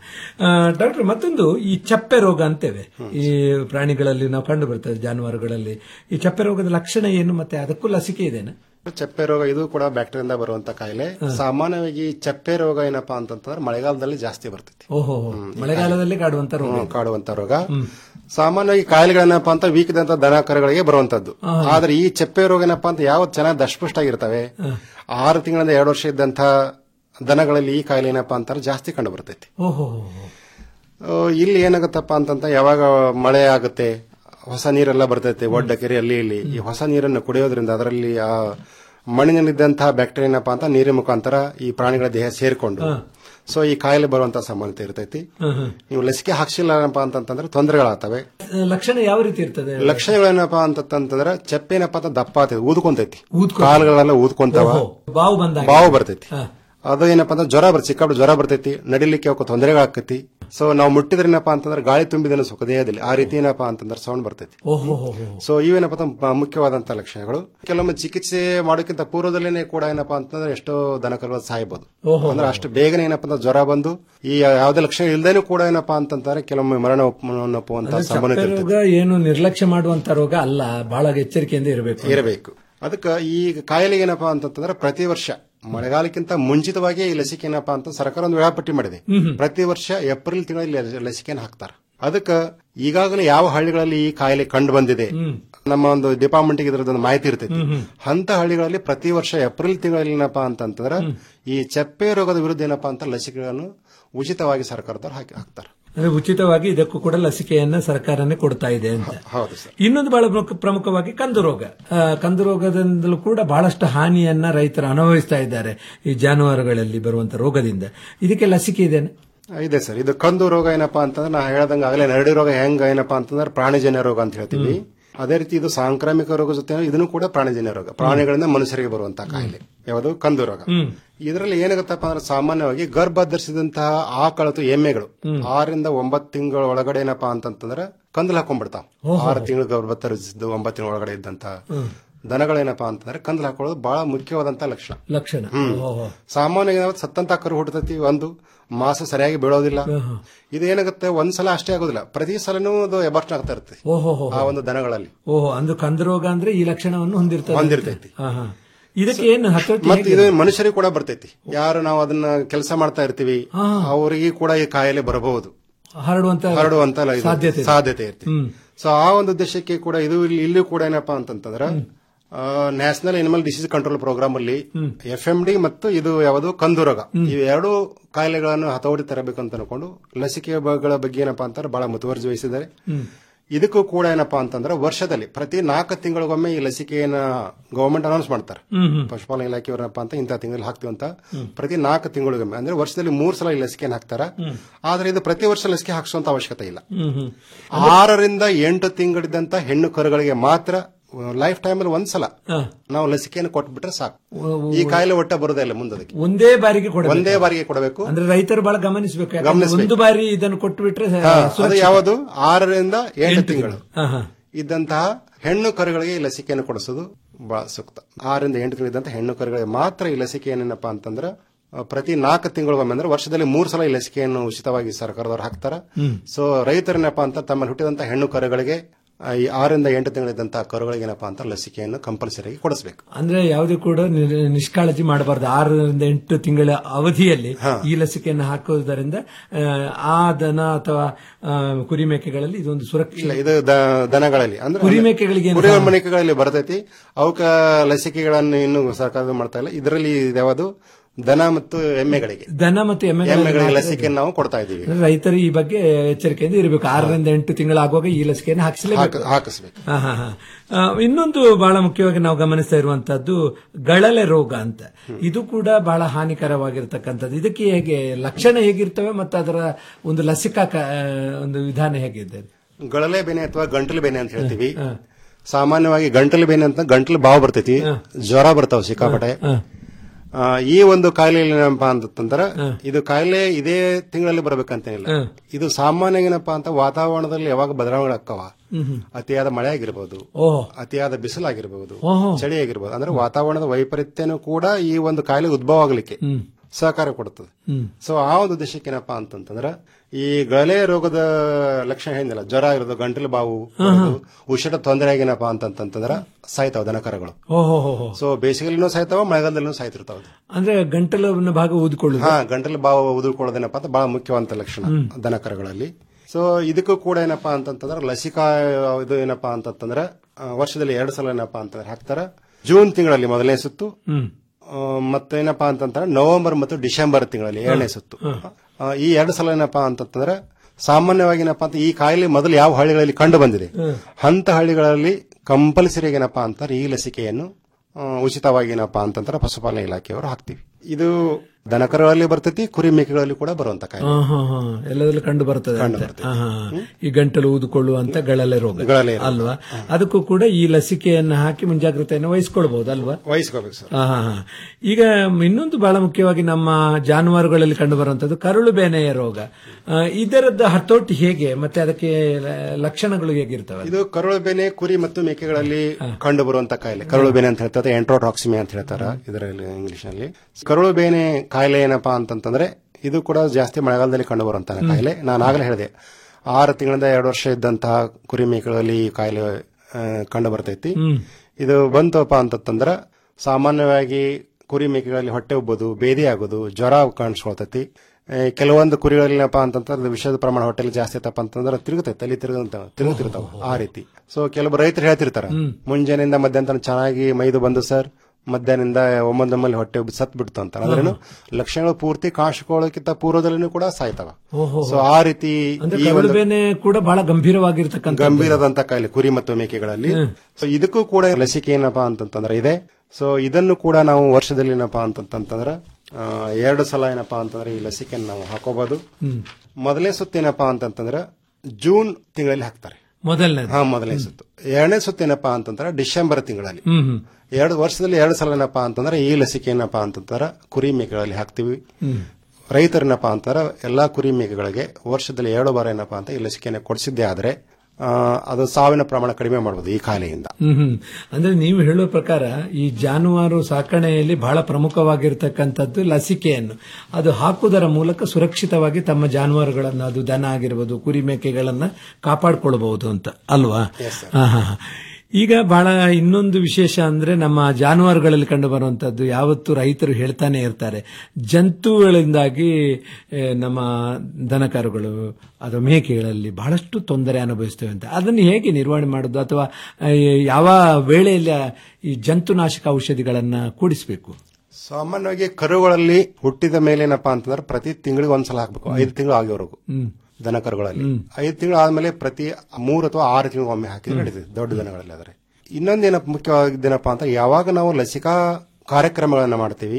ಡಾಕ್ಟರ್ ಮತ್ತೊಂದು ಈ ಚಪ್ಪೆ ರೋಗ ಅಂತೇವೆ ಈ ಪ್ರಾಣಿಗಳಲ್ಲಿ ನಾವು ಕಂಡು ಬರ್ತದೆ ಜಾನುವಾರುಗಳಲ್ಲಿ ಈ ಚಪ್ಪೆ ರೋಗದ ಲಕ್ಷಣ ಏನು ಮತ್ತೆ ಅದಕ್ಕೂ ಲಸಿಕೆ ಇದೆನಾ ಚಪ್ಪೆ ರೋಗ ಇದು ಕೂಡ ಬ್ಯಾಕ್ಟೀರಿಯಿಂದ ಬರುವಂತ ಕಾಯಿಲೆ ಸಾಮಾನ್ಯವಾಗಿ ಚಪ್ಪೆ ರೋಗ ಏನಪ್ಪಾ ಅಂತಂತಂದ್ರೆ ಮಳೆಗಾಲದಲ್ಲಿ ಜಾಸ್ತಿ ಬರ್ತೈತಿ ಓಹೋ ಮಳೆಗಾಲದಲ್ಲಿ ಕಾಡುವಂತ ರೋಗ ಹ್ಮ್, ಕಾಡುವಂತ ರೋಗ ಸಾಮಾನ್ಯವಾಗಿ ಕಾಯಿಲೆಗಳೇನಪ್ಪಾ ಅಂತ ವೀಕ್ ಇದ್ದಂತ ದನ ಕರುಗಳಿಗೆ ಬರುವಂತದ್ದು ಆದ್ರೆ ಈ ಚಪ್ಪೆ ರೋಗ ಏನಪ್ಪಾ ಅಂತ ಯಾವ್ದು ಚೆನ್ನಾಗಿ ದಷ್ಟಪುಷ್ಟಾಗಿರ್ತವೆ ಆರು ತಿಂಗಳಿಂದ ಎರಡು ವರ್ಷ ಇದ್ದಂತ ದನಗಳಲ್ಲಿ ಈ ಕಾಯಿಲೆ ಏನಪ್ಪಾ ಅಂತಾರೆ ಜಾಸ್ತಿ ಕಂಡು ಬರ್ತೈತಿ ಓಹೋ ಆ, ಇಲ್ಲಿ ಏನಾಗುತ್ತಪ್ಪ ಅಂತಂತ ಯಾವಾಗ ಮಳೆ ಆಗುತ್ತೆ ಹೊಸ ನೀರೆಲ್ಲ ಬರ್ತೈತೆ ಒಡ್ಡ ಕೆರೆ ಅಲ್ಲಿ ಇಲ್ಲಿ ಈ ಹೊಸ ನೀರನ್ನು ಕುಡಿಯೋದ್ರಿಂದ ಅದರಲ್ಲಿ ಆ ಮಣ್ಣಿನಲ್ಲಿದ್ದಂತಹ ಬ್ಯಾಕ್ಟೀರಿಯಾ ಏನಪ್ಪಾ ಅಂತ ನೀರಿನ ಮುಖಾಂತರ ಈ ಪ್ರಾಣಿಗಳ ದೇಹ ಸೇರಿಕೊಂಡು ಸೊ ಈ ಕಾಯಿಲೆ ಬರುವಂತ ಸಾಮಾನ್ಯತೆ ಇರ್ತೈತಿ ಹ, ಹ. ನೀವು ಲಸಿಕೆ ಹಾಕ್ಸಿಲ್ಲಪ್ಪ ಅಂತಂತಂದ್ರೆ ತೊಂದರೆಗಳಾಗ್ತವೆ ಲಕ್ಷಣ ಯಾವ ರೀತಿ ಇರ್ತದೆ ಲಕ್ಷಣಗಳೇನಪ್ಪಾ ಅಂತಂತಂದ್ರೆ ಚಪ್ಪೇನಪ್ಪ ಅಂತ ದಪ್ಪ ಆಗ್ತೈತಿ ಊದ್ಕೊಂತೈತಿ ಕಾಲುಗಳೆಲ್ಲ ಊದ್ಕೊಂತಾವ ಓಹೋ, ಬಾವು ಬಂದಾಗ ಬಾವು ಬರ್ತೈತಿ ಅದು ಏನಪ್ಪಾ ಅಂದ್ರೆ ಜ್ವರ ಬರ್ತೈತಿ ಸಿಕ್ಕಾಪಟ್ಟೆ ಜ್ವರ ಬರ್ತೈತಿ ನಡಿಲಿಕ್ಕೆ ಅವಕ್ಕೆ ತೊಂದರೆಗಳಾಕತಿ ಸೊ ನಾವು ಮುಟ್ಟಿದ್ರೆ ಏನಪ್ಪಾ ಅಂತಂದ್ರೆ ಗಾಳಿ ತುಂಬಿದ ಸುಖ ದೇಹದಲ್ಲಿ ಆ ರೀತಿ ಏನಪ್ಪಾ ಅಂತಂದ್ರೆ ಸೌಂಡ್ ಬರ್ತೈತಿ ಓಹೋ ಹೋ, ಹೋ. ಸೊ ಇವೇನಪ್ಪ ಅಂತ ಮುಖ್ಯವಾದಂತಹ ಲಕ್ಷಣಗಳು ಕೆಲವೊಮ್ಮೆ ಚಿಕಿತ್ಸೆ ಮಾಡೋಕ್ಕಿಂತ ಪೂರ್ವದಲ್ಲೇನೆ ಕೂಡ ಏನಪ್ಪಾ ಅಂತಂದ್ರೆ ಎಷ್ಟೋ ದನಕರುಗಳು ಸಾಯಬಹುದು ಓಹೋ. ಅಂದ್ರೆ ಅಷ್ಟು ಬೇಗನೆ ಏನಪ್ಪಾ ಅಂದ್ರೆ ಜ್ವರ ಬಂದು ಈ ಯಾವುದೇ ಲಕ್ಷಣ ಇಲ್ದೇನೂ ಕೂಡ ಏನಪ್ಪಾ ಅಂತಂತಾರೆ ಕೆಲವೊಮ್ಮೆ ಮರಣ ಒಪ್ಪುವಂತ ಅಂದ್ರೆ ಸಂಬಂಧ ಚಪ್ಪೆ ರೋಗ ಏನು ನಿರ್ಲಕ್ಷ್ಯ ಮಾಡುವಂತ ರೋಗ ಅಲ್ಲ ಬಹಳ ಎಚ್ಚರಿಕೆಯಿಂದ ಇರಬೇಕು ಇರಬೇಕು ಅದಕ್ಕೆ ಈ ಕಾಯಿಲೆ ಏನಪ್ಪಾ ಅಂತಂದ್ರೆ ಪ್ರತಿ ವರ್ಷ ಮಳೆಗಾಲಕ್ಕಿಂತ ಮುಂಚಿತವಾಗಿ ಈ ಲಸಿಕೆ ಏನಪ್ಪಾ ಅಂತ ಸರ್ಕಾರ ಒಂದು ವೇಳಾಪಟ್ಟಿ ಮಾಡಿದೆ ಪ್ರತಿ ವರ್ಷ ಏಪ್ರಿಲ್ ತಿಂಗಳಲ್ಲಿ ಲಸಿಕೆಯನ್ನು ಹಾಕ್ತಾರೆ ಅದಕ್ಕೆ ಈಗಾಗಲೇ ಯಾವ ಹಳ್ಳಿಗಳಲ್ಲಿ ಈ ಕಾಯಿಲೆ ಕಂಡು ಬಂದಿದೆ ನಮ್ಮ ಒಂದು ಡಿಪಾರ್ಟ್ಮೆಂಟ್ ಇದ್ರದ್ದು ಮಾಹಿತಿ ಇರ್ತೈತಿ ಅಂತ ಹಳ್ಳಿಗಳಲ್ಲಿ ಪ್ರತಿ ವರ್ಷ ಏಪ್ರಿಲ್ ತಿಂಗಳಲ್ಲಿ ಏನಪ್ಪಾ ಅಂತಂತಂದ್ರೆ ಈ ಚಪ್ಪೆ ರೋಗದ ವಿರುದ್ಧ ಏನಪ್ಪಾ ಅಂತ ಲಸಿಕೆಗಳನ್ನು ಉಚಿತವಾಗಿ ಸರ್ಕಾರದವ್ರು ಹಾಕಿ ಹಾಕ್ತಾರೆ ಅಂದ್ರೆ ಉಚಿತವಾಗಿ ಇದಕ್ಕೂ ಕೂಡ ಲಸಿಕೆಯನ್ನ ಸರ್ಕಾರನೇ ಕೊಡ್ತಾ ಇದೆ ಅಂತ ಹೌದು ಸರ್ ಇನ್ನೊಂದು ಬಹಳ ಪ್ರಮುಖ- ಪ್ರಮುಖವಾಗಿ ಕಂದು ರೋಗ ಆ, ಕಂದು ರೋಗದಿಂದಲೂ ಕೂಡ ಬಹಳಷ್ಟು ಹಾನಿಯನ್ನ ರೈತರು ಅನುಭವಿಸ್ತಾ ಇದ್ದಾರೆ ಈ ಜಾನುವಾರುಗಳಲ್ಲಿ ಬರುವಂತ ರೋಗದಿಂದ ಇದಕ್ಕೆ ಲಸಿಕೆ ಇದೆನಾ ಇದೆ ಸರ್ ಇದು ಕಂದು ರೋಗ ಏನಪ್ಪಾ ಅಂತಂದ್ರೆ ನಾ ಹೇಳ್ದಂಗ ಆಗಲೇ ನರಡಿ ರೋಗ ಹೆಂಗ ಏನಪ್ಪಾ ಅಂತಂದ್ರೆ ಪ್ರಾಣಿಜನ್ಯ ರೋಗ ಅಂತ ಹೇಳ್ತೀವಿ ಅದೇ ರೀತಿ ಇದು ಸಾಂಕ್ರಾಮಿಕ ರೋಗ ಜೊತೆ ಇದನ್ನು ಕೂಡ ಪ್ರಾಣಿಜನ್ಯ ರೋಗ ಪ್ರಾಣಿಗಳಿಂದ ಮನುಷ್ಯರಿಗೆ ಬರುವಂತಹ ಕಾಯಿಲೆ ಯಾವುದು ಕಂದು ರೋಗ ಇದರಲ್ಲಿ ಏನಾಗುತ್ತಪ್ಪ ಅಂದ್ರೆ ಸಾಮಾನ್ಯವಾಗಿ ಗರ್ಭ ಧರಿಸಿದಂತಹ ಆಕಳ ಅಥವಾ ಎಮ್ಮೆಗಳು ಆರರಿಂದ ಒಂಬತ್ತು ತಿಂಗಳ ಒಳಗಡೆ ಏನಪ್ಪಾ ಅಂತಂತಂದ್ರೆ ಕಂದಲ್ ಹಾಕೊಂಡ್ಬಿಡ್ತಾವ ಆರು ತಿಂಗಳು ಗರ್ಭ ಧರಿಸಿದ್ದು ಒಂಬತ್ತು ತಿಂಗಳ ಒಳಗಡೆ ಇದ್ದಂತ ದನಗಳೇನಪ್ಪಾ ಅಂತಂದ್ರೆ ಕಂದಲ್ ಹಾಕೊಳ್ಳೋದು ಬಹಳ ಮುಖ್ಯವಾದಂತ ಲಕ್ಷಣ ಲಕ್ಷಣ ಹ್ಮ್. ಓಹೋ. ಸಾಮಾನ್ಯವಾಗಿ ನಾವು ಸತ್ತಂತ ಕರು ಹುಟ್ಟತೈತಿ ಒಂದು ಮಾಸ ಸರಿಯಾಗಿ ಬೀಳೋದಿಲ್ಲ ಇದೇನಾಗುತ್ತೆ ಒಂದ್ಸಲ ಅಷ್ಟೇ ಆಗೋದಿಲ್ಲ ಪ್ರತಿ ಸಲನೂ ಅದು ಎಬರ್ಷನ್ ಆಗ್ತಾ ಇರುತ್ತೆ ಓಹೋ ಹೋ, ಆ ಹೋ. ಒಂದು ದನಗಳಲ್ಲಿ ಓಹೋ ಅಂದು ಕಂದು ರೋಗ ಅಂದ್ರೆ ಈ ಲಕ್ಷಣವನ್ನು ಹೊಂದಿರ್ತದೆ ಹೊಂದಿರ್ತೈತಿ. ಹಾ, ಹಾ. ಇದಕ್ಕೆ ಏನು ಹತೋಟಿ ಮತ್ತೆ ಹೇಗೆ? ಇದು ಮನುಷ್ಯರಿಗೆ ಕೂಡ ಬರ್ತೈತಿ ಯಾರು ನಾವು ಅದನ್ನ ಕೆಲಸ ಮಾಡ್ತಾ ಇರ್ತೀವಿ ಅವರಿಗೆ ಕೂಡ ಈ ಕಾಯಿಲೆ ಬರಬಹುದು ಹರಡುವಂತ ಹರಡುವಂತ ಲ- ಇದು ಸಾಧ್ಯತೆ ಇದೆ. ಸಾಧ್ಯತೆ ಇರ್ತದೆ ಹ್ಮ್. ಸೊ ಆ ಒಂದು ಉದ್ದೇಶಕ್ಕೆ ಕೂಡ ಇದು ಇಲ್ಲಿ ಇಲ್ಲೂ ಕೂಡ ಏನಪ್ಪಾ ಅಂತಂತಂದ್ರೆ national animal disease control programme ಅಲ್ಲಿ ಎಫ್ ಎಂ ಡಿ ಮತ್ತು ಇದು ಯಾವುದು ಕಂದು ರೋಗ ಇವು ಎರಡು ಕಾಯಿಲೆಗಳನ್ನು ಹತೋಟಿ ತರಬೇಕು ಅಂತ ಅನ್ಕೊಂಡು ಲಸಿಕೆಗಳ ಬಗ್ಗೆ ಏನಪ್ಪಾ ಅಂತಾರೆ ಬಹಳ ಮುತುವರ್ಜಿ ವಹಿಸಿದ್ದಾರೆ ಇದಕ್ಕೂ ಕೂಡ ಏನಪ್ಪಾ ಅಂತಂದ್ರೆ ವರ್ಷದಲ್ಲಿ ಪ್ರತಿ ನಾಲ್ಕು ತಿಂಗಳಿಗೊಮ್ಮೆ ಈ ಲಸಿಕೆಯನ್ನ ಗವರ್ಮೆಂಟ್ ಅನೌನ್ಸ್ ಮಾಡ್ತಾರೆ ಹ್ಮ್, ಹ್ಮ್. ಪಶುಪಾಲನಾ ಇಲಾಖೆಯವರಪ್ಪ ಅಂತ ಇಂಥ ತಿಂಗಳಲ್ಲಿ ಹಾಕ್ತೀವಿ ಅಂತ ಪ್ರತಿ ನಾಲ್ಕು ತಿಂಗಳಿಗೊಮ್ಮೆ ಅಂದ್ರೆ ವರ್ಷದಲ್ಲಿ ಮೂರ್ ಸಲ ಈ ಲಸಿಕೆಯನ್ನು ಹಾಕ್ತಾರ ಆದ್ರೆ ಇದು ಪ್ರತಿ ವರ್ಷ ಲಸಿಕೆ ಹಾಕಿಸುವಂತ ಅವಶ್ಯಕತೆ ಇಲ್ಲ ಹ್ಮ್, ಹ್ಮ್. ಆರರಿಂದ ಎಂಟು ತಿಂಗಳಿದ್ದಂತ ಹೆಣ್ಣು ಕರುಗಳಿಗೆ ಮಾತ್ರ ಲೈಫ್ ಟೈಮಲ್ಲಿ ಒಂದ್ಸಲ ಹಾ. ನಾವು ಲಸಿಕೆಯನ್ನು ಕೊಟ್ಬಿಟ್ರೆ ಸಾಕು ಓ- ಈ ಕಾಯಿಲೆ ಒಟ್ಟ ಬರೋದೇ ಇಲ್ಲ ಮುಂದಕ್ಕೆ ಒಂದೇ ಬಾರಿಗೆ ಕೊಡಬೇಕು ಒಂದೇ ಬಾರಿಗೆ ಕೊಡಬೇಕು ಅಂದ್ರೆ ರೈತರು ಬಹಳ ಗಮನಿಸಬೇಕು ಯಾಕಂದ್ರೆ ಗಮನಿಸ್ಬೇಕು. ಒಂದು ಬಾರಿ ಇದನ್ನು ಕೊಟ್ಟು ಬಿಟ್ರೆ ಹಾ, ಅದು ಯಾವುದು ಆರರಿಂದ ಎಂಟು ತಿಂಗಳು ಇದ್ದಂತಹ ಹೆಣ್ಣು ಕರುಗಳಿಗೆ ಈ ಲಸಿಕೆಯನ್ನು ಕೊಡಿಸೋದು ಬಹಳ ಸೂಕ್ತ ಆರರಿಂದ ಎಂಟು ತಿಂಗಳು ಇದ್ದಂತಹ ಹೆಣ್ಣು ಕರುಗಳಿಗೆ ಮಾತ್ರ ಈ ಲಸಿಕೆ ಏನೇನಪ್ಪಾ ಅಂತಂದ್ರೆ ಆ, ಪ್ರತಿ ನಾಲ್ಕು ತಿಂಗಳಿಗೊಮ್ಮೆ ಅಂದ್ರೆ ವರ್ಷದಲ್ಲಿ ಮೂರು ಸಲ ಈ ಲಸಿಕೆಯನ್ನು ಉಚಿತವಾಗಿ ಸರ್ಕಾರದವರು ಹಾಕ್ತಾರ ಹ್ಮ್. ಸೊ ರೈತರೇನಪ್ಪಾ ಅಂತ ತಮ್ಮಲ್ಲಿ ಹುಟ್ಟಿದಂತಹ ಹೆಣ್ಣು ಕರುಗಳಿಗೆ ಆ, ಈ ಆರರಿಂದ ಎಂಟು ತಿಂಗಳಿದ್ದಂತಹ ಕರುಗಳಿಗೆ ಏನಪ್ಪಾ ಅಂತ ಲಸಿಕೆಯನ್ನು ಕಂಪಲ್ಸರಿಯಾಗಿ ಕೊಡಿಸಬೇಕು ಅಂದ್ರೆ ಯಾವುದೇ ಕೂಡ ನಿ- ನಿಷ್ಕಾಳಜಿ ಮಾಡಬಾರದು ಆರರಿಂದ ಎಂಟು ತಿಂಗಳ ಅವಧಿಯಲ್ಲಿ ಈ ಲಸಿಕೆಯನ್ನು ಹಾಕುವುದರಿಂದ ಆ, ಆ ದನ ಅಥವಾ ಆ, ಕುರಿ ಮೇಕೆಗಳಲ್ಲಿ ಇದೊಂದು ಇಲ್ಲ ಸುರಕ್ಷಿತ ಇದು ದ- ದನಗಳಲ್ಲಿ ಅಂದ್ರೆ ಕುರಿ ಮೇಕೆಗಳಿಗೆ ಏನು ಕುರಿ ಸಹ- ಮೇಕೆಗಳಲ್ಲಿ ಬರ್ತೈತಿ ಅವಕ್ಕ ಲಸಿಕೆಗಳನ್ನು ಇನ್ನೂ ಸರ್ಕಾರ ಮಾಡ್ತಾ ಇಲ್ಲ ಇದರಲ್ಲಿ ಯಾವುದು ದನ ಮತ್ತು ಎಮ್ಮೆಗಳಿಗೆ ದನ ಮತ್ತು ಎಮ್ಮೆಗಳಿಗೆ ಎಮ್ಮೆಗಳಿಗೆ ಮಾತ್ರ ಲಸಿಕೆಯನ್ನು ನಾವು ಕೊಡ್ತಾ ಇದ್ದೀವಿ ಅಂದ್ರೆ ರೈತರು ಈ ಬಗ್ಗೆ ಎಚ್ಚರಿಕೆಯಿಂದ ಇರಬೇಕು ಆರರಿಂದ ಎಂಟು ತಿಂಗಳಾಗುವಾಗ ಈ ಲಸಿಕೆಯನ್ನು ಹಾಕಿಸಲೇಬೇಕು ಹಾಕ- ಹಾಕಿಸ್ಬೇಕು ಹಾ, ಹಾ, ಹಾ. ಆ, ಇನ್ನೊಂದು ಬಹಳ ಮುಖ್ಯವಾಗಿ ನಾವು ಗಮನಿಸ್ತಾ ಇರುವಂತದ್ದು ಗಳಲೆ ರೋಗ ಅಂತ ಇದು ಕೂಡ ಬಹಳ ಹಾನಿಕರವಾಗಿರ್ತಕ್ಕಂಥದ್ದು ಇದಕ್ಕೆ ಹೇಗೆ ಲಕ್ಷಣ ಹೇಗಿರ್ತವೆ ಮತ್ತು ಅದರ ಒಂದು ಲಸಿಕಾ ಕ- ಆ, ಒಂದು ವಿಧಾನ ಹೇಗಿದೆ ಗಳಲೆ ಬೇನೆ ಅಥವಾ ಗಂಟಲು ಬೇನೆ ಅಂತ ಹೇಳ್ತೀವಿ ಸಾಮಾನ್ಯವಾಗಿ ಗಂಟಲು ಬೇನೆ ಅಂತ ಗಂಟಲು ಬಾವು ಬರ್ತೈತಿ ಜ್ವರ ಬರ್ತಾವ ಸಿಕ್ಕಾಪಟ್ಟೆ ಆ, ಈ ಒಂದು ಕಾಯಿಲೆ ಏನಪ್ಪಾ ಅಂತಂದ್ರ ಇದು ಕಾಯಿಲೆ ಇದೇ ತಿಂಗಳಲ್ಲಿ ಬರ್ಬೇಕಂತೇನಿಲ್ಲ ಇದು ಸಾಮಾನ್ಯ ಏನಪ್ಪಾ ಅಂತ ವಾತಾವರಣದಲ್ಲಿ ಯಾವಾಗ ಬದಲಾವಣೆ ಆಕ್ಕವ ಅತಿಯಾದ ಮಳೆ ಆಗಿರ್ಬೋದು ಓಹೋ ಅತಿಯಾದ ಬಿಸಿಲಾಗಿರ್ಬಹುದು ಓಹೋ. ಚಳಿ ಆಗಿರ್ಬೋದು ಅಂದ್ರೆ ವಾತಾವರಣದ ವೈಪರೀತ್ಯನೂ ಕೂಡ ಈ ಒಂದು ಕಾಯಿಲೆ ಉದ್ಭವ ಆಗ್ಲಿಕ್ಕೆ ಹ್ಮ್. ಸಹಕಾರ ಕೊಡುತ್ತದೆ ಹ್ಮ್. ಸೊ ಆ ಒಂದು ಉದ್ದೇಶಕ್ಕೆ ಏನಪ್ಪಾ ಅಂತಂತಂದ್ರ ಈ ಗಳೆ ರೋಗದ ಲಕ್ಷಣ ಏನಿಲ್ಲ ಜ್ವರ ಇರೋದು ಗಂಟಲು ಬಾವು ಬರೋದು, ಉಸಿರ ತೊಂದರೆ ಆಗಿನಪ್ಪಾ ಅಂತಂತಂದ್ರ ಸಾಯ್ತಾವ ದನಕರಗಳು ಓಹೋ ಹೋ ಹೋ ಸೊ ಬೇಸಿಗೆಲಿನೂ ಸಾಯ್ತಾವ ಮಳೆಗಾಲದಲ್ಲೂ ಸಾಯ್ತಿರ್ತಾವ ಅಂದ್ರೆ ಗಂಟಲಿನ ಭಾಗ ಊದಿಕೊಳ್ಳುದು ಹಾ ಗಂಟಲು ಬಾವು ಉದುರ್ಕೊಳ್ಳೋದೇನಪ್ಪ ಅಂತ ಬಹಳ ಮುಖ್ಯವಂತ ಲಕ್ಷಣ ದನಕರಗಳಲ್ಲಿ ಸೊ ಇದಕ್ಕೂ ಕೂಡ ಏನಪ್ಪಾ ಅಂತಂತಂದ್ರೆ ಲಸಿಕಾ ಇದು ಏನಪ್ಪಾ ಅಂತಂತಂದ್ರೆ ಆ, ವರ್ಷದಲ್ಲಿ ಎರಡು ಸಲ ಏನಪ್ಪಾ ಅಂತಂದ್ರೆ ಹಾಕ್ತಾರ ಜೂನ್ ತಿಂಗಳಲ್ಲಿ ಮೊದಲನೇ ಸುತ್ತು ಹ್ಮ್ ಆ, ಮತ್ತೇನಪ್ಪಾ ಅಂತಂತಂದ್ರೆ ನವೆಂಬರ್ ಮತ್ತು ಡಿಸೆಂಬರ್ ತಿಂಗಳಲ್ಲಿ ಎರಡನೇ ಸುತ್ತು ಆ, ಈ ಎರಡು ಸಲ ಏನಪ್ಪಾ ಅಂತಂತಂದ್ರೆ ಸಾಮಾನ್ಯವಾಗಿ ಏನಪ್ಪಾ ಅಂತ ಈ ಕಾಯಿಲೆ ಮೊದಲು ಯಾವ ಹಳ್ಳಿಗಳಲ್ಲಿ ಕಂಡು ಬಂದಿದೆ ಅಂತ ಹಳ್ಳಿಗಳಲ್ಲಿ ಕಂಪಲ್ಸರಿ ಏನಪ್ಪಾ ಅಂತಾರೆ ಈ ಲಸಿಕೆಯನ್ನು ಆ, ಉಚಿತವಾಗಿ ಏನಪ್ಪಾ ಅಂತಂದ್ರೆ ಪಶುಪಾಲನಾ ಇಲಾಖೆಯವರು ಹಾಕ್ತಿವಿ ಇದು ದನಕರುಗಳಲ್ಲಿ ಬರ್ತೈತಿ ಕುರಿ ಮೇಕೆಗಳಲ್ಲಿ ಕೂಡ ಬರುವಂತ ಕಾಯಿಲೆ ಹಾ, ಹಾ, ಹಾ. ಎಲ್ಲದರಲ್ಲೂ ಕಂಡು ಬರ್ತದೆ ಕಂಡು ಅಂತ. ಬರ್ತದೆ. ಹಾ, ಹಾ. ಈ ಗಂಟಲು ಊದಿಕೊಳ್ಳುವಂತ ಗಳಲೆ ರೋಗ ಗಳಲೆ ರೋಗ. ಅಲ್ವಾ ಅದಕ್ಕೂ ಕೂಡ ಈ ಲಸಿಕೆಯನ್ನು ಹಾಕಿ ಮುಂಜಾಗ್ರತೆಯನ್ನು ವಹಿಸಿಕೊಳ್ಬಹುದು ಅಲ್ವಾ ವಹಿಸ್ಕೋಬೇಕು ಸರ್ ಹಾ, ಹಾ, ಹಾ. ಈಗ ಇನ್ನೊಂದು ಬಹಳ ಮುಖ್ಯವಾಗಿ ನಮ್ಮ ಜಾನುವಾರುಗಳಲ್ಲಿ ಕಂಡು ಬರುವಂತದ್ದು ಕರುಳು ಬೇನೆಯ ರೋಗ ಆ, ಇದರದ್ದು ಹತೋಟಿ ಹೇಗೆ ಮತ್ತೆ ಅದಕ್ಕೆ ಲ- ಲಕ್ಷಣಗಳು ಹೇಗಿರ್ತವೆ ಇದು ಕರುಳು ಬೇನೆ ಕುರಿ ಮತ್ತು ಮೇಕೆಗಳಲ್ಲಿ ಕಂಡು ಬರುವಂತ ಕಾಯಿಲೆ ಕರುಳು ಬೇನೆ ಅಂತ ಹೇಳ್ತಾರೆ ಎಂಟ್ರೋಟಾಕ್ಸಿಮಿ ಅಂತ ಹೇಳ್ತಾರ ಇದರಲ್ಲಿ ಇಂಗ್ಲಿಷ್ ನಲ್ಲಿ ಕರುಳು ಬೇನೆ ಕಾಯಿಲೆ ಏನಪ್ಪಾ ಅಂತಂತಂದ್ರೆ ಇದು ಕೂಡ ಜಾಸ್ತಿ ಮಳೆಗಾಲದಲ್ಲಿ ಕಂಡು ಬರುವಂತ ಕಾಯಿಲೆ ನಾನು ಆಗಲೇ ಹೇಳಿದೆ ಆರು ತಿಂಗಳಿಂದ ಎರಡು ವರ್ಷ ಇದ್ದಂತಹ ಕುರಿ ಮೇಕೆಗಳಲ್ಲಿ ಈ ಕಾಯಿಲೆ ಆ, ಕಂಡು ಬರ್ತೈತಿ ಇದು ಬಂತಪ್ಪ ಅಂತಂದ್ರ ಸಾಮಾನ್ಯವಾಗಿ ಕುರಿ ಮೇಕೆಗಳಲ್ಲಿ ಹೊಟ್ಟೆ ಉಬ್ಬೋದು ಬೇದಿ ಆಗೋದು ಜ್ವರ ಕಾಣಿಸ್ಕೊಳ್ತೈತಿ ಆ, ಕೆಲವೊಂದು ಕುರಿಗಳಲ್ಲಿ ಏನಪ್ಪಾ ಅಂತಂದ್ರೆ ವಿಷದ ಪ್ರಮಾಣ ಹೊಟ್ಟೆಲಿ ಜಾಸ್ತಿ ಆಯ್ತಪ್ಪ ಅಂತಂದ್ರೆ ತಿರುಗುತ್ತೈತೆ ತಲೆ ತಿರುಗಂತ ತಿರುಗುತ್ತಿರ್ತಾವ ಆ ರೀತಿ ಸೊ ಕೆಲವು ರೈತರು ಹೇಳ್ತಿರ್ತಾರ ಮುಂಜಾನೆಯಿಂದ ಮಧ್ಯಾಹ್ನ ತನಕ ಚೆನ್ನಾಗಿ ಮೈದು ಬಂದು ಸರ್ ಮಧ್ಯಾಹ್ನದಿಂದ ಒಮ್ಮೊಂದೊಮ್ಮಲ್ಲಿ ಹೊಟ್ಟೆ ಉಬ್ಬಿ ಸತ್ ಬಿಡ್ತು ಅಂತಾರೆ ಅಂದ್ರೇನು ಲಕ್ಷಣಗಳು ಪೂರ್ತಿ ಕಾಣಿಸ್ಕೊಳ್ಳೋಕ್ಕಿಂತ ಪೂರ್ವದಲ್ಲಿನೂ ಕೂಡ ಸಾಯ್ತಾವ ಓಹೋ ಸೊ ಆ ರೀತಿ ಅಂದ್ರೆ ಈ ಕರುಳು ಒಂದು ಬೇನೆ ಕೂಡ ಬಹಳ ಗಂಭೀರವಾಗಿರ್ತಕ್ಕಂಥ ಗಂಭೀರದಂತ ಕಾಯಿಲೆ ಕುರಿ ಮತ್ತು ಮೇಕೆಗಳಲ್ಲಿ ಸೊ ಇದಕ್ಕೂ ಕೂಡ ಲಸಿಕೆ ಏನಪ್ಪಾ ಅಂತಂತಂದ್ರೆ ಇದೆ ಸೊ ಇದನ್ನು ಕೂಡ ನಾವು ವರ್ಷದಲ್ಲಿ ಏನಪ್ಪಾ ಅಂತಂತಂದ್ರೆ ಆ, ಎರಡು ಸಲ ಏನಪ್ಪಾ ಅಂತಂದ್ರೆ ಈ ಲಸಿಕೆಯನ್ನು ನಾವು ಹಾಕೋಬಹುದು ಹ್ಮ್. ಮೊದಲನೇ ಸುತ್ತು ಏನಪ್ಪಾ ಅಂತಂತಂದ್ರೆ ಜೂನ್ ತಿಂಗಳಲ್ಲಿ ಹಾಕ್ತಾರೆ ಮೊದಲನೇ ಹಾ ಮೊದಲನೇ ಸುತ್ತು ಎರಡನೇ ಸುತ್ತು ಏನಪ್ಪಾ ಅಂತಂದ್ರೆ ಡಿಸೆಂಬರ್ ತಿಂಗಳಲ್ಲಿ ಹ್ಮ್ ಹ್ಮ್ ಎರಡು ವರ್ಷದಲ್ಲಿ ಎರಡು ಸಲ ಏನಪ್ಪಾ ಅಂತಂದ್ರೆ ಈ ಲಸಿಕೆ ಏನಪ್ಪಾ ಅಂತಂದ್ರೆ ಕುರಿ ಮೇಕೆಗಳಲ್ಲಿ ಹಾಕ್ತಿವಿ ಹ್ಮ್ ರೈತರೇನಪ್ಪಾ ಅಂತಾರ ಎಲ್ಲಾ ಕುರಿ ಮೇಕೆಗಳಿಗೆ ವರ್ಷದಲ್ಲಿ ಎರಡು ಬಾರ ಏನಪ್ಪಾ ಅಂತ ಈ ಲಸಿಕೆಯನ್ನು ಕೊಡಿಸಿದ್ದೇ ಆದ್ರೆ ಆ, ಅದು ಸಾವಿನ ಪ್ರಮಾಣ ಕಡಿಮೆ ಮಾಡಬಹುದು ಈ ಕಾಯಿಲೆಯಿಂದ ಹ್ಮ್ ಹ್ಮ್. ಅಂದ್ರೆ ನೀವು ಹೇಳುವ ಪ್ರಕಾರ ಈ ಜಾನುವಾರು ಸಾಕಣೆಯಲ್ಲಿ ಬಹಳ ಪ್ರಮುಖವಾಗಿರ್ತಕ್ಕಂಥದ್ದು ಲಸಿಕೆಯನ್ನು ಅದು ಹಾಕುವುದರ ಮೂಲಕ ಸುರಕ್ಷಿತವಾಗಿ ತಮ್ಮ ಜಾನುವಾರುಗಳನ್ನ ಅದು ದನ ಆಗಿರ್ಬೋದು ಕುರಿ ಮೇಕೆಗಳನ್ನ ಕಾಪಾಡಿಕೊಳ್ಳಬಹುದು ಅಂತ ಅಲ್ವಾ ಹಾ, ಹಾ, ಹಾ. ಈಗ ಬಹಳ ಇನ್ನೊಂದು ವಿಶೇಷ ಅಂದ್ರೆ ನಮ್ಮ ಜಾನುವಾರುಗಳಲ್ಲಿ ಕಂಡು ಬರುವಂತದ್ದು ಯಾವತ್ತು ರೈತರು ಹೇಳ್ತಾನೆ ಇರ್ತಾರೆ ಜಂತುಗಳಿಂದಾಗಿ ಏ, ನಮ್ಮ ದನಕರುಗಳು ಅಥವಾ ಮೇಕೆಗಳಲ್ಲಿ ಬಹಳಷ್ಟು ತೊಂದರೆ ಅನುಭವಿಸ್ತೇವೆ ಅಂತ ಅದನ್ನು ಹೇಗೆ ನಿರ್ವಹಣೆ ಮಾಡೋದು ಅಥವಾ ಆ, ಯಾವ ವೇಳೆಯಲ್ಲಿ ಆ ಈ ಜಂತುನಾಶಕ ಔಷಧಿಗಳನ್ನ ಕೂಡಿಸಬೇಕು ಸಾಮಾನ್ಯವಾಗಿ ಕರುಗಳಲ್ಲಿ ಹುಟ್ಟಿದ ಮೇಲೆ ಏನಪ್ಪಾ ಅಂತಂದ್ರೆ ಪ್ರತಿ ತಿಂಗಳಿಗೆ ಒಂದ್ಸಲ ಹಾಕ್ಬೇಕು ಐದು ತಿಂಗಳು ಆಗಿವರೆಗೂ ಹ್ಮ್ ದನ ಕರುಗಳಲ್ಲಿ ಐದು ತಿಂಗಳು ಆದ್ಮೇಲೆ ಪ್ರತಿ ಮೂರು ಅಥವಾ ಆರು ತಿಂಗಳು ಒಮ್ಮೆ ಹಾಕಿದ್ರೆ ನಡೀತದೆ ದೊಡ್ಡ ದನಗಳಲ್ಲಿ ಆದರೆ ಇನ್ನೊಂದೇನಪ್ಪ ಮುಖ್ಯವಾಗಿದ್ದೇನಪ್ಪ ಅಂತ ಯಾವಾಗ ನಾವು ಲಸಿಕಾ ಕಾರ್ಯಕ್ರಮಗಳನ್ನ ಮಾಡ್ತೀವಿ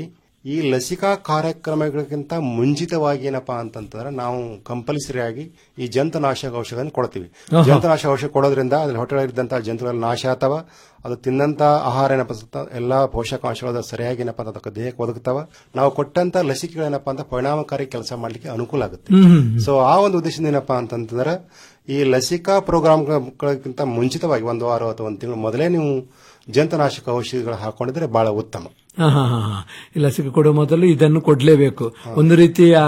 ಈ ಲಸಿಕಾ ಕಾರ್ಯಕ್ರಮಗಳಿಗಿಂತ ಮುಂಚಿತವಾಗಿ ಏನಪ್ಪಾ ಅಂತಂತಂದ್ರೆ ನಾವು ಕಂಪಲ್ಸರಿ ಆಗಿ ಈ ಜಂತುನಾಶಕ ಔಷಧಿಯನ್ನು ಕೊಡ್ತೀವಿ ಆಹಾ. ಜಂತುನಾಶಕ ಔಷಧ ಕೊಡೋದ್ರಿಂದ ಅದ್ರಲ್ಲಿ ಹೊಟ್ಟೆಗಳಿದ್ದಂತಹ ಜಂತುಗಳು ನಾಶ ಆಗ್ತಾವ ಅದು ತಿನ್ನಂತ ಆಹಾರ ಏನಪ್ಪ ಅಂತ ಎಲ್ಲಾ ಪೋಷಕಾಂಶಗಳು ಅದು ಸರಿಯಾಗಿ ಏನಪ್ಪ ಅಂತ ಅದಕ್ಕೆ ದೇಹಕ್ಕೆ ಒದಗ್ತಾವ ನಾವು ಕೊಟ್ಟಂತ ಲಸಿಕೆಗಳೇನಪ್ಪ ಅಂತ ಪರಿಣಾಮಕಾರಿ ಕೆಲಸ ಮಾಡ್ಲಿಕ್ಕೆ ಅನುಕೂಲ ಆಗುತ್ತೆ ಹ್ಮ್, ಹ್ಮ್, ಹ್ಮ್. ಸೊ ಆ ಒಂದು ಉದ್ದೇಶದಿಂದ ಏನಪ್ಪಾ ಅಂತಂತಂದ್ರೆ ಈ ಲಸಿಕಾ ಪ್ರೋಗ್ರಾಮ್ಗಳಿಗಿಂತ ಮುಂಚಿತವಾಗಿ ಒಂದು ವಾರ ಅಥವಾ ಒಂದು ತಿಂಗಳು ಮೊದಲೇ ನೀವು ಜಂತುನಾಶಕ ಔಷಧಿಗಳು ಹಾಕೊಂಡಿದ್ರೆ ಬಹಳ ಉತ್ತಮ ಹಾ, ಹಾ, ಹಾ, ಹಾ. ಈ ಲಸಿಕೆ ಕೊಡುವ ಮೊದಲು ಇದನ್ನು ಕೊಡ್ಲೇಬೇಕು ಒಂದು ರೀತಿ ಆ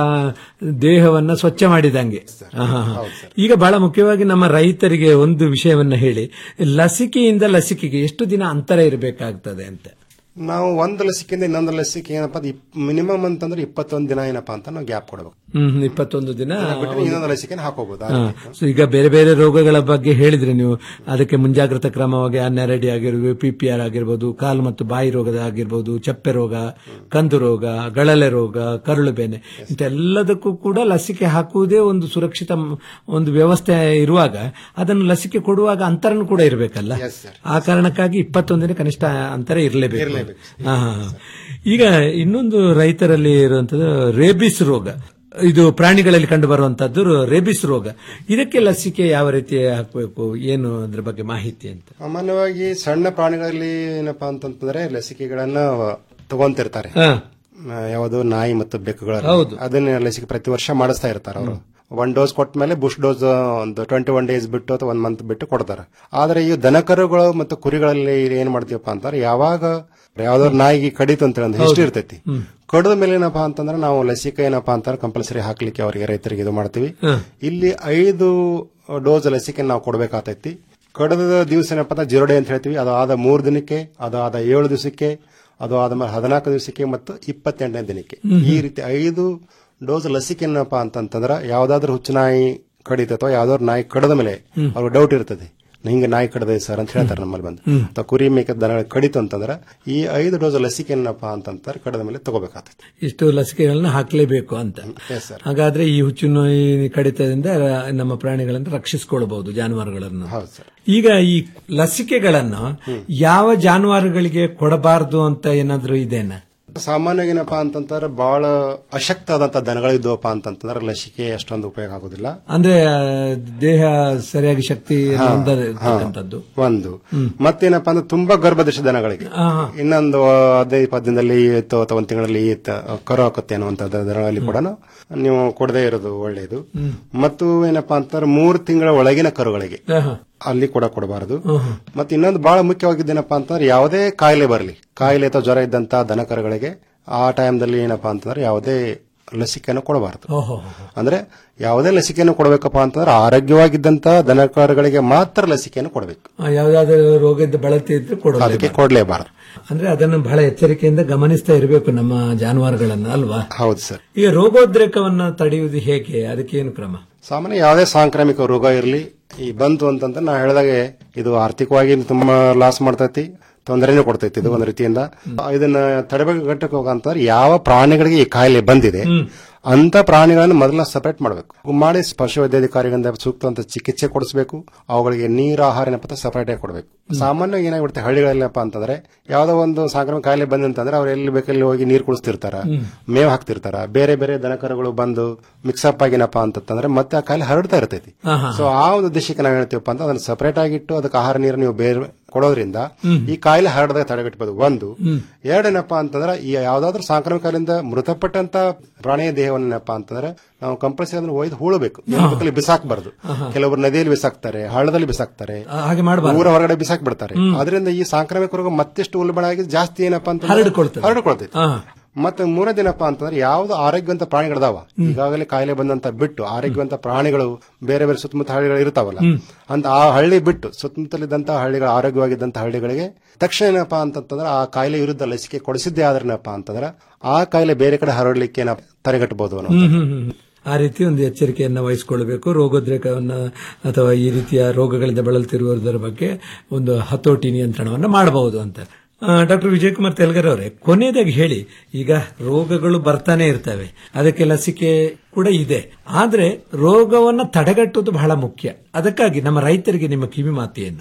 ದೇಹವನ್ನ ಸ್ವಚ್ಛ ಮಾಡಿದಂಗೆ ಹಾ, ಹಾ, ಹಾ. ಈಗ ಬಹಳ ಮುಖ್ಯವಾಗಿ ನಮ್ಮ ರೈತರಿಗೆ ಒಂದು ವಿಷಯವನ್ನ ಹೇಳಿ ಲಸಿಕೆಯಿಂದ ಲಸಿಕೆಗೆ ಎಷ್ಟು ದಿನ ಅಂತರ ಇರಬೇಕಾಗ್ತದೆ ಅಂತ ನಾವು ಒಂದು ಲಸಿಕೆಯಿಂದ ಇನ್ನೊಂದು ಲಸಿಕೆ ಏನಪ್ಪಾ ಮಿನಿಮಮ್ ಅಂತಂದ್ರೆ ಇಪ್ಪತ್ತೊಂದು ದಿನ ಏನಪ್ಪಾ ಅಂತ ನಾವು ಗ್ಯಾಪ್ ಕೊಡಬೇಕು ಹ್ಮ್ ಇಪ್ಪತ್ತೊಂದು ದಿನ ಅದನ್ನ ಬಿಟ್ರೆ ಇನ್ನೊಂದು ಲಸಿಕೆನ ಹಾಕೋಬಹುದು ಹಾ. ಸೊ ಈಗ ಬೇರೆ ಬೇರೆ ರೋಗಗಳ ಬಗ್ಗೆ ಹೇಳಿದ್ರೆ ನೀವು ಅದಕ್ಕೆ ಮುಂಜಾಗ್ರತಾ ಕ್ರಮವಾಗಿ ನೆರಡಿ ಆಗಿರ್ಬೋದು ಪಿ ಪಿ ಆರ್ ಆಗಿರ್ಬೋದು ಕಾಲು ಮತ್ತು ಬಾಯಿ ರೋಗದ ಆಗಿರ್ಬೋದು ಚಪ್ಪೆ ರೋಗ ಕಂದು ರೋಗ ಗಳಲೆ ರೋಗ ಕರುಳು ಬೇನೆ ಇಂಥೆಲ್ಲದಕ್ಕೂ ಕೂಡ ಲಸಿಕೆ ಹಾಕುವುದೇ ಒಂದು ಸುರಕ್ಷಿತ ಮ್- ಒಂದು ವ್ಯವಸ್ಥೆ ಇರುವಾಗ ಅದನ್ನು ಲಸಿಕೆ ಕೊಡುವಾಗ ಅಂತರನು ಕೂಡ ಇರಬೇಕಲ್ಲ ಆ ಕಾರಣಕ್ಕಾಗಿ ಇಪ್ಪತ್ತೊಂದಿನ ಕನಿಷ್ಠ ಅಂತರ ಇರಲೇಬೇಕು ಹಾ, ಹಾ, ಹಾ. ಈಗ ಇನ್ನೊಂದು ರೈತರಲ್ಲಿ ಇರುವಂತದ್ದು ರೇಬಿಸ್ ರೋಗ ಇದು ಪ್ರಾಣಿಗಳಲ್ಲಿ ಕಂಡು ಬರುವಂತದ್ದು ರೇಬಿಸ್ ರೋಗ ಇದಕ್ಕೆ ಲಸಿಕೆ ಯಾವ ರೀತಿ ಹಾಕಬೇಕು ಏನು ಅದ್ರ ಬಗ್ಗೆ ಮಾಹಿತಿ ಅಂತ ಸಾಮಾನ್ಯವಾಗಿ ಸಣ್ಣ ಪ್ರಾಣಿಗಳಲ್ಲಿ ಏನಪ್ಪಾ ಅಂತಂತಂದ್ರೆ ಲಸಿಕೆಗಳನ್ನ ತಗೊಂತಿರ್ತಾರೆ ಹಾ. ಆ, ಯಾವುದು ನಾಯಿ ಮತ್ತು ಬೆಕ್ಕುಗಳಲ್ಲಿ ಹೌದು. ಅದನ್ನ ಲಸಿಕೆ ಪ್ರತಿ ವರ್ಷ ಮಾಡಿಸ್ತಾ ಇರ್ತಾರೆ ಅವರು ಒನ್ ಡೋಸ್ ಕೊಟ್ಟ ಮೇಲೆ ಬುಷ್ ಡೋಸ್ ಒಂದು ಟ್ವೆಂಟಿ ಒನ್ ಡೇಸ್ ಬಿಟ್ಟು ಅಥವಾ ಒನ್ ಮಂತ್ ಬಿಟ್ಟು ಕೊಡ್ತಾರೆ ಆದ್ರೆ ಈ ದನಕರುಗಳು ಮತ್ತು ಕುರಿಗಳಲ್ಲಿ ಏನ್ ಮಾಡ್ತೀವಪ್ಪ ಅಂತಂದ್ರೆ ಯಾವಾಗ ಯಾವ್ದಾದ್ರು ನಾಯಿಗೆ ಕಡಿತು ಅಂತ ಒಂದು ಹಿಸ್ಟ್ರಿ ಇರ್ತೈತಿ ಹ್ಮ್. ಕಡಿದ ಮೇಲೆ ಏನಪ್ಪಾ ಅಂತಂದ್ರೆ ನಾವು ಲಸಿಕೆ ಏನಪ್ಪಾ ಅಂತಂದ್ರೆ ಕಂಪಲ್ಸರಿ ಹಾಕ್ಲಿಕ್ಕೆ ಅವರಿಗೆ ರೈತರಿಗೆ ಇದು ಮಾಡ್ತೀವಿ ಹಾ. ಇಲ್ಲಿ ಐದು ಡೋಸ್ ಲಸಿಕೆ ನಾವು ಕೊಡ್ಬೇಕಾಗ್ತೈತಿ ಕಡದ ದಿವಸ ಏನಪ್ಪಾ ಅಂತ ಜೀರೋ ಡೇ ಅಂತ ಹೇಳ್ತೀವಿ ಅದು ಆದ ಮೂರು ದಿನಕ್ಕೆ ಅದು ಆದ ಏಳು ದಿವಸಕ್ಕೆ ಅದು ಆದ್ಮೇಲೆ ಹದಿನಾಲ್ಕು ದಿವಸಕ್ಕೆ ಮತ್ತು ಇಪ್ಪತ್ತೆಂಟನೇ ದಿನಕ್ಕೆ ಹ್ಮ್. ಈ ರೀತಿ ಐದು ಡೋಸ್ ಲಸಿಕೆ ಏನಪ್ಪಾ ಅಂತಂತಂದ್ರ ಯಾವ್ದಾದ್ರು ಹುಚ್ಚು ನಾಯಿ ಕಡಿತ ಅಥವಾ ಯಾವ್ದಾದ್ರು ನಾಯಿ ಕಡದ ಮೇಲೆ ಹ್ಮ್. ಅವ್ರಿಗೆ ಡೌಟ್ ಇರ್ತದೆ ಹಿಂಗೆ ನಾಯಿ ಕಡದೆ ಸರ್ ಅಂತ ಹೇಳ್ತಾರೆ ನಮ್ಮಲ್ಲಿ ಬಂದು ಹ್ಮ್. ಅಥವಾ ಕುರಿ ಮೇಕೆ ದನ ಕಡಿತು ಅಂತಂದ್ರೆ ಈ ಐದು ಡೋಸ್ ಲಸಿಕೆ ಏನಪ್ಪಾ ಅಂತಂತಾರೆ ಕಡದ ಮೇಲೆ ತಗೋಬೇಕಾಗ್ತದೆ ಇಷ್ಟು ಲಸಿಕೆಗಳನ್ನ ಹಾಕಲೇಬೇಕು ಅಂತ ಎಸ್ ಸರ್ ಹಾಗಾದ್ರೆ ಈ ಹುಚ್ಚು ನೋಯಿ ಕಡಿತದಿಂದ ನಮ್ಮ ಪ್ರಾಣಿಗಳನ್ನು ರಕ್ಷಿಸಿಕೊಳ್ಳಬಹುದು ಜಾನುವಾರುಗಳನ್ನು ಹೌದು ಸರ್ ಈಗ ಈ ಲಸಿಕೆಗಳನ್ನು ಯಾವ ಜಾನುವಾರುಗಳಿಗೆ ಕೊಡಬಾರದು ಅಂತ ಏನಾದ್ರೂ ಇದೆನಾ ಸಾಮಾನ್ಯವಾಗಿ ಏನಪ್ಪಾ ಅಂತಂದ್ರೆ ಬಹಳ ಅಶಕ್ತ ಆದಂತ ದನಗಳಿದ್ವಪ್ಪ ಅಂತಂತಂದ್ರೆ ಲಸಿಕೆ ಅಷ್ಟೊಂದು ಉಪಯೋಗ ಆಗೋದಿಲ್ಲ ಅಂದ್ರೆ ಆ, ದೇಹ ಸರಿಯಾಗಿ ಶಕ್ತಿ ಹಾ, ಹೊಂದಿರತಕ್ಕಂಥದ್ದು ಹಾ, ಒಂದು ಮತ್ತೇನಪ್ಪಾ ಅಂದ್ರೆ ತುಂಬಾ ಗರ್ಭದಶ ದನಗಳಿಗೆ ಹಾ, ಹಾ. ಇನ್ನೊಂದು ಹದಿನೈದು ಇಪ್ಪತ್ತು ದಿನದಲ್ಲಿ ಇತ್ತು ಅಥವಾ ಒಂದು ತಿಂಗಳಲ್ಲಿ ಇತ್ತು ಕರು ಹಾಕುತ್ತೆ ಅನ್ನುವಂತ ದನಗಳಲ್ಲಿ ಕೂಡ ನೀವು ಕೊಡದೇ ಇರೋದು ಒಳ್ಳೆಯದು ಹ್ಮ್. ಮತ್ತು ಏನಪ್ಪಾ ಅಂತಂದ್ರೆ ಮೂರು ತಿಂಗಳ ಒಳಗಿನ ಕರುಗಳಿಗೆ ಆಹಾ. ಅಲ್ಲಿ ಕೂಡ ಕೊಡಬಾರದು ಆಹಾ. ಮತ್ತೆ ಇನ್ನೊಂದು ಬಹಳ ಮುಖ್ಯವಾಗಿದ್ದೇನಪ್ಪಾ ಅಂತಂದ್ರೆ ಯಾವುದೇ ಕಾಯಿಲೆ ಬರಲಿ ಕಾಯಿಲೆ ಅಥವಾ ಜ್ವರ ಇದ್ದಂತ ದನ ಕರುಗಳಿಗೆ ಆ ಟೈಮ್ದಲ್ಲಿ ಏನಪ್ಪಾ ಅಂತಂದ್ರೆ ಯಾವುದೇ ಲಸಿಕೆಯನ್ನು ಕೊಡಬಾರದು ಓಹೋ ಅಂದ್ರೆ ಯಾವುದೇ ಲಸಿಕೆಯನ್ನು ಕೊಡಬೇಕಪ್ಪ ಅಂತಂದ್ರೆ ಆರೋಗ್ಯವಾಗಿದ್ದಂತ ದನಕರುಗಳಿಗೆ ಮಾತ್ರ ಲಸಿಕೆಯನ್ನು ಕೊಡಬೇಕು ಆ, ಯಾವ್ದಾದ್ರು ರೋಗದ ಬಳಕೆ ಇದ್ರೆ ಕೊಡೋದು ಅದಕ್ಕೆ ಕೊಡಲೇಬಾರದು ಅಂದ್ರೆ ಅದನ್ನು ಬಹಳ ಎಚ್ಚರಿಕೆಯಿಂದ ಗಮನಿಸ್ತಾ ಇರಬೇಕು ನಮ್ಮ ಜಾನುವಾರುಗಳನ್ನ ಅಲ್ವಾ ಹೌದು ಸರ್ ಈಗ ರೋಗೋದ್ರೇಕವನ್ನ ತಡೆಯುವುದು ಹೇಗೆ ಅದಕ್ಕೆ ಏನು ಕ್ರಮ ಸಾಮಾನ್ಯ ಯಾವುದೇ ಸಾಂಕ್ರಾಮಿಕ ರೋಗ ಇರಲಿ ಈ ಬಂತು ಅಂತಂದ್ರೆ ನಾ ಹೇಳಿದಾಗೆ ಇದು ಆರ್ಥಿಕವಾಗಿ ತುಂಬಾ ಲಾಸ್ ಮಾಡ್ತೈತಿ ತೊಂದರೆನೂ ಕೊಡ್ತೈತಿ ಇದು ಒಂದು ರೀತಿಯಿಂದ ಇದನ್ನ ತಡೆಗಟ್ಟಕ್ಕೆ ಹೋಗಂತಂದ್ರೆ ಯಾವ ಪ್ರಾಣಿಗಳಿಗೆ ಈ ಕಾಯಿಲೆ ಬಂದಿದೆ ಅಂತ ಪ್ರಾಣಿಗಳನ್ನು ಮೊದಲ ಸಪರೇಟ್ ಮಾಡಬೇಕು ಮಾಡಿ ಪಶುವೈದ್ಯಾಧಿಕಾರಿಗಳಿಂದ ಸೂಕ್ತವಂತ ಚಿಕಿತ್ಸೆ ಕೊಡಿಸಬೇಕು ಅವುಗಳಿಗೆ ನೀರು ಆಹಾರ ಏನಪ್ಪ ಸಪರೇಟ್ ಆಗಿ ಕೊಡಬೇಕು ಸಾಮಾನ್ಯವಾಗಿ ಏನಾಗ್ಬಿಡುತ್ತೆ ಹಳ್ಳಿಗಳಲ್ಲಪ್ಪ ಅಂತಂದ್ರೆ ಯಾವ್ದೋ ಒಂದು ಸಾಂಕ್ರಾಮಿಕ ಕಾಯಿಲೆ ಬಂದಂತಂದ್ರೆ ಅವ್ರು ಎಲ್ಲಿ ಬೇಕಲ್ಲಿ ಹೋಗಿ ನೀರು ಕುಡಿಸ್ತಿರ್ತಾರ ಹ್ಮ್. ಮೇವ್ ಹಾಕ್ತಿರ್ತಾರ ಬೇರೆ ಬೇರೆ ದನಕರುಗಳು ಬಂದು ಮಿಕ್ಸಪ್ ಆಗಿನಪ್ಪ ಅಂತಂದ್ರೆ ಮತ್ತೆ ಆ ಕಾಯಿಲೆ ಹರಡ್ತಾ ಇರ್ತೈತಿ ಹಾ, ಹಾ, ಸೊ ಆ ಒಂದು ಉದ್ದೇಶಕ್ಕೆ ನಾವು ಹೇಳ್ತೀವಪ್ಪ ಅಂತ ಅದನ್ನ ಸಪರೇಟ್ ಆಗಿಟ್ಟು ಅದಕ್ಕೆ ಆಹಾರ ನೀರು ನೀವು ಬೇರೆ ಕೊಡೋದ್ರಿಂದ ಹ್ಮ್. ಈ ಕಾಯಿಲೆ ಹರಡದಾಗ ತಡೆಗಟ್ಟಬಹುದು ಒಂದು ಹ್ಮ್. ಎರಡೇನಪ್ಪ ಅಂತಂದ್ರೆ ಈ ಯಾವ್ದಾದ್ರು ಸಾಂಕ್ರಾಮಿಕ ಕಾಯಿಲೆಯಿಂದ ಮೃತಪಟ್ಟಂತ ಪ್ರಾಣಿಯ ದೇಹವನ್ನಪ್ಪ ಅಂತಂದ್ರೆ ನಾವು ಕಂಪಲ್ಸರಿ ಅದನ್ನ ಒಯ್ದು ಹೂಳಬೇಕು ಬೇಕಲ್ಲಿ ಬಿಸಾಕ್ಬಾರ್ದು ಆಹಾ. ಕೆಲವರು ನದಿಯಲ್ಲಿ ಬಿಸಾಕ್ತಾರೆ ಹಳ್ಳದಲ್ಲಿ ಬಿಸಾಕ್ತಾರೆ ಆ, ಹಾಗೆ ಮಾಡಬಾರ್ದು ಊರ ಹೊರಗಡೆ ಬಿಸಾಕ್ ಬಿಡ್ತಾರೆ ಹ್ಮ್. ಅದರಿಂದ ಈ ಸಾಂಕ್ರಾಮಿಕ ರೋಗ ಮತ್ತೆಷ್ಟು ಉಲ್ಬಣ ಆಗಿ ಜಾಸ್ತಿ ಏನಪ್ಪಾ ಅಂತ ಹರಡ್ಕೊಳ್ತದೆ. ಹರಡ್ಕೊಳ್ತೈತಿ ಹಾ. ಮತ್ತೆ ಮೂರನೇ ದಿನಪ್ಪ ಅಂತಂದ್ರೆ ಯಾವ್ದು ಆರೋಗ್ಯವಂತ ಪ್ರಾಣಿಗಳದಾವ ಈಗಾಗಲೇ ಕಾಯಿಲೆ ಬಂದಂತ ಬಿಟ್ಟು ಆರೋಗ್ಯವಂತ ಪ್ರಾಣಿಗಳು ಬೇರೆ ಬೇರೆ ಸುತ್ತಮುತ್ತ ಹಳ್ಳಿಗಳು ಇರ್ತಾವಲ್ಲ ಹ್ಮ್. ಅಂತ ಆ ಹಳ್ಳಿ ಬಿಟ್ಟು ಸುತ್ತಮುತ್ತಲಿದ್ದಂತ ಹಳ್ಳಿಗಳ ಆರೋಗ್ಯವಾಗಿದ್ದಂತ ಹಳ್ಳಿಗಳಿಗೆ ತಕ್ಷಣ ಏನಪ್ಪಾ ಅಂತಂತಂದ್ರೆ ಆ ಕಾಯಿಲೆ ವಿರುದ್ಧ ಲಸಿಕೆ ಕೊಡಿಸಿದ್ದೇ ಆದ್ರೇನಪ್ಪ ಅಂತಂದ್ರೆ ಆ ಕಾಯಿಲೆ ಬೇರೆ ಕಡೆ ಹರಡ್ಲಿಕ್ಕೆ ನಾವು ತಡೆಗಟ್ಟಬಹುದು ಅನ್ನೋ ಹ್ಮ್, ಹ್ಮ್, ಹ್ಮ್. ಆ ರೀತಿ ಒಂದು ಎಚ್ಚರಿಕೆಯನ್ನ ವಹಿಸಿಕೊಳ್ಳಬೇಕು ರೋಗೋದ್ರೇಕವನ್ನ ಅಥವಾ ಈ ರೀತಿಯ ರೋಗಗಳಿಂದ ಬಳಲ್ತಿರುವುದರ ಬಗ್ಗೆ ಒಂದು ಹತೋಟಿ ನಿಯಂತ್ರಣವನ್ನ ಮಾಡಬಹುದು ಅಂತ ಡಾಕ್ಟರ್ ವಿಜಯಕುಮಾರ್ ತೆಲಗರ್ ಅವರೇ ಕೊನೆಯದಾಗಿ ಹೇಳಿ ಈಗ ರೋಗಗಳು ಬರ್ತಾನೆ ಇರ್ತವೆ ಅದಕ್ಕೆ ಲಸಿಕೆ ಕೂಡ ಇದೆ ಆದ್ರೆ ರೋಗವನ್ನ ತಡೆಗಟ್ಟುವುದು ಬಹಳ ಮುಖ್ಯ ಅದಕ್ಕಾಗಿ ನಮ್ಮ ರೈತರಿಗೆ ನಿಮ್ಮ ಕಿವಿ ಮಾತು ಏನು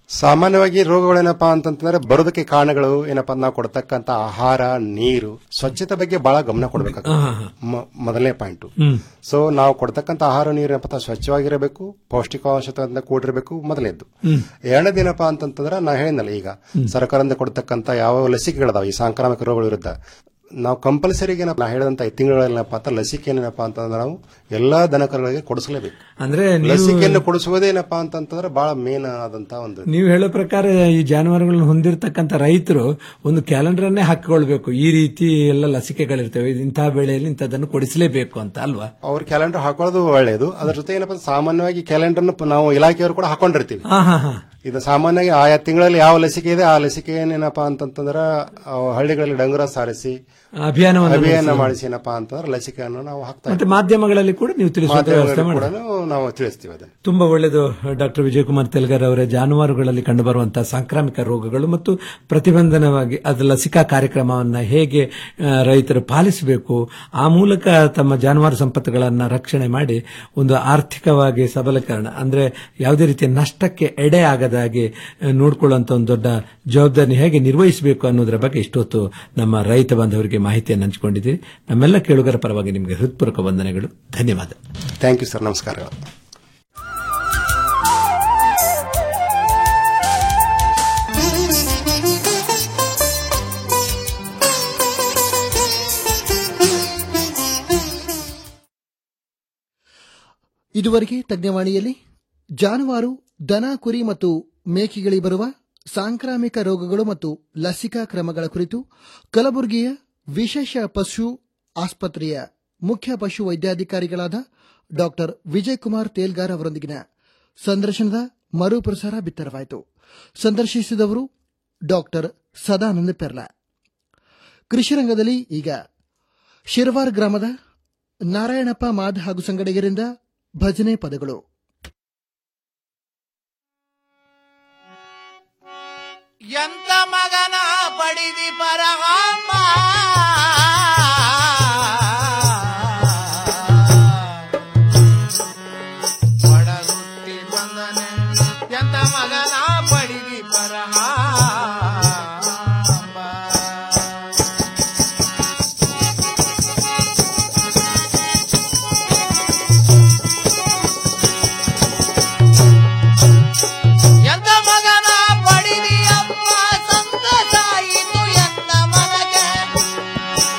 ಸಾಮಾನ್ಯವಾಗಿ ರೋಗಗಳೇನಪ್ಪಾ ಅಂತಂತಂದ್ರೆ ಬರೋದಕ್ಕೆ ಕಾರಣಗಳು ಏನಪ್ಪಾ ನಾವು ಕೊಡ್ತಕ್ಕಂತ ಆಹಾರ ನೀರು ಸ್ವಚ್ಛತೆ ಬಗ್ಗೆ ಬಹಳ ಗಮನ ಕೊಡ್ಬೇಕಾಗ್ತದೆ ಹಾ, ಹಾ. ಮ- ಮೊದಲನೇ ಪಾಯಿಂಟ್ ಹ್ಮ್. ಸೊ ನಾವು ಕೊಡ್ತಕ್ಕಂತ ಆಹಾರ ನೀರು ಏನಪ್ಪಾ ಅಂತ ಸ್ವಚ್ಛವಾಗಿರಬೇಕು ಪೌಷ್ಟಿಕಾಂಶದಿಂದ ಕೂಡಿರಬೇಕು ಮೊದಲನೇದ್ದು ಹ್ಮ್. ಎರಡನೇದೇನಪ್ಪಾ ಅಂತಂತಂದ್ರೆ ನಾ ಹೇಳಿದ್ನಲ್ಲ ಈಗ ಸರ್ಕಾರದಿಂದ ಕೊಡ್ತಕ್ಕಂತ ಯಾವ ಲಸಿಕೆಗಳದಾವ ಈ ಸಾಂಕ್ರಾಮಿಕ ರೋಗಗಳ ವಿರುದ್ಧ ನಾವು ಕಂಪಲ್ಸರಿಗೆ ನಾ ಹೇಳಿದಂತ ಈ ತಿಂಗಳೇನಪ್ಪಾ ಅಂತ ಲಸಿಕೆ ಏನಪ್ಪಾ ಅಂತಂದ್ರೆ ನಾವು ಎಲ್ಲಾ ದನಕರುಗಳಿಗೆ ಕೊಡಿಸಲೇಬೇಕು ಅಂದ್ರೆ ನೀವು ಲಸಿಕೆಯನ್ನು ಕೊಡಿಸುವುದೇನಪ್ಪಾ ಅಂತಂತಂದ್ರೆ ಬಹಳ ಮೇನ್ ಆದಂತ ಒಂದು ನೀವು ಹೇಳೋ ಪ್ರಕಾರ ಈ ಜಾನುವಾರುಗಳನ್ನು ಹೊಂದಿರತಕ್ಕಂತ ರೈತರು ಒಂದು ಕ್ಯಾಲೆಂಡರ್ ಅನ್ನೇ ಹಾಕಿಕೊಳ್ಬೇಕು ಈ ರೀತಿ ಎಲ್ಲ ಲಸಿಕೆಗಳಿರ್ತವೆ ಇಂತಹ ಬೆಳೆಯಲ್ಲಿ ಇಂಥದ್ದನ್ನು ಕೊಡಿಸಲೇಬೇಕು ಅಂತ ಅಲ್ವಾ ಅವ್ರ ಕ್ಯಾಲೆಂಡರ್ ಹಾಕೊಳ್ಳೋದು ಒಳ್ಳೆಯದು ಅದ್ರ ಜೊತೆ ಏನಪ್ಪಾ ಅಂದ್ರೆ ಸಾಮಾನ್ಯವಾಗಿ ಕ್ಯಾಲೆಂಡರ್ ನಾವು ಇಲಾಖೆಯವರು ಕೂಡ ಹಾಕೊಂಡಿರ್ತೀವಿ ಹಾ ಹಾ ಹಾ ಇದು ಸಾಮಾನ್ಯವಾಗಿ ಆಯಾ ತಿಂಗಳಲ್ಲಿ ಯಾವ ಲಸಿಕೆ ಇದೆ ಆ ಲಸಿಕೆ ಏನಪ್ಪಾ ಅಂತಂತಂದ್ರ ಆ ಹಳ್ಳಿಗಳಲ್ಲಿ ಡಂಗುರ ಸಾರಿಸಿ ಅಭಿಯಾನವನ್ನು ಅಭಿಯಾನ ನಡೆಸಿ. ಮಾಡಿಸಿ ಏನಪ್ಪಾ ಅಂತಂದ್ರೆ ಲಸಿಕೆಯನ್ನು ನಾವು ಹಾಕ್ತಾ ಮತ್ತೆ ಮಾಧ್ಯಮಗಳಲ್ಲಿ ಕೂಡ ನೀವು ತಿಳಿಸುವಂತ ವ್ಯವಸ್ಥೆ ಮಾಧ್ಯಮಗಳಲ್ಲಿ ಮಾಡಿ ಕೂಡ ನಾವು ತಿಳಿಸ್ತೀವಿ ಅದನ್ನ ತುಂಬಾ ಒಳ್ಳೆಯದು ಡಾಕ್ಟರ್ ವಿಜಯಕುಮಾರ್ ತೆಲ್ಗರ್ ಅವರೇ ಜಾನುವಾರುಗಳಲ್ಲಿ ಕಂಡುಬರುವಂತಹ ಸಾಂಕ್ರಾಮಿಕ ರೋಗಗಳು ಮತ್ತು ಪ್ರತಿಬಂಧನವಾಗಿ ಅದು ಲಸಿಕಾ ಕಾರ್ಯಕ್ರಮವನ್ನ ಹೇಗೆ ಆ, ರೈತರು ಪಾಲಿಸಬೇಕು ಆ ಮೂಲಕ ತಮ್ಮ ಜಾನುವಾರು ಸಂಪತ್ತುಗಳನ್ನ ರಕ್ಷಣೆ ಮಾಡಿ ಒಂದು ಆರ್ಥಿಕವಾಗಿ ಸಬಲೀಕರಣ ಅಂದ್ರೆ ಯಾವುದೇ ರೀತಿಯ ನಷ್ಟಕ್ಕೆ ಎಡೆ ಆಗದಾಗೆ ಆ, ನೋಡ್ಕೊಳ್ಳುವಂತ ಒಂದು ದೊಡ್ಡ ಜವಾಬ್ದಾರಿ ಹೇಗೆ ನಿರ್ವಹಿಸಬೇಕು ಅನ್ನೋದರ ಬಗ್ಗೆ ಇಷ್ಟೊತ್ತು ನಮ್ಮ ರೈತ ಬಾಂಧವರಿಗೆ ಮಾಹಿತಿಯನ್ನು ಹಂಚಿಕೊಂಡಿದ್ದೀರಿ ನಮ್ಮೆಲ್ಲ ಕೇಳುಗರ ಪರವಾಗಿ ನಿಮಗೆ ಹೃತ್ಪೂರ್ವಕ ವಂದನೆಗಳು ಧನ್ಯವಾದ ಥ್ಯಾಂಕ್ ಯು ಸರ್ ನಮಸ್ಕಾರಗಳು ಇದುವರೆಗೆ ತಜ್ಞವಾಣಿಯಲ್ಲಿ ಜಾನುವಾರು ದನ ಕುರಿ ಮತ್ತು ಮೇಕೆಗಳಿಗೆ ಬರುವ ಸಾಂಕ್ರಾಮಿಕ ರೋಗಗಳು ಮತ್ತು ಲಸಿಕಾ ಕ್ರಮಗಳ ಕುರಿತು ಕಲಬುರಗಿಯ ವಿಶೇಷ ಪಶು ಆಸ್ಪತ್ರೆಯ ಮುಖ್ಯ ಪಶು ವೈದ್ಯಾಧಿಕಾರಿಗಳಾದ ಡಾಕ್ಟರ್ ವಿಜಯಕುಮಾರ್ ತೇಲ್ಗಾರ್ ಅವರೊಂದಿಗಿನ ಸಂದರ್ಶನದ ಮರುಪ್ರಸಾರ ಬಿತ್ತರವಾಯಿತು ಸಂದರ್ಶಿಸಿದವರು ಡಾಕ್ಟರ್ ಸದಾನಂದ ಪೆರ್ಲಾ ಕೃಷಿ ರಂಗದಲ್ಲಿ ಈಗ ಶಿರ್ವಾರ್ ಗ್ರಾಮದ ನಾರಾಯಣಪ್ಪ ಮಾದ್ ಹಾಗೂ ಸಂಗಡಿಗರಿಂದ ಭಜನೆ ಪದಗಳು ಎಂತ ಮಗನ ಪಡಿದಿ ಪರಗಾಮ ಪಡಗುತ್ತಿ ಬಂದನೆ ಎಂತ ಮಗನ ಪಡಿದಿ ಪರಗಾಮ ಎಂತ ಮಗನ ಪಡಿದಿ ಅಮ್ಮ ಸಂತಸಾಯಿತು ಎನ್ನ ಮನಗೆ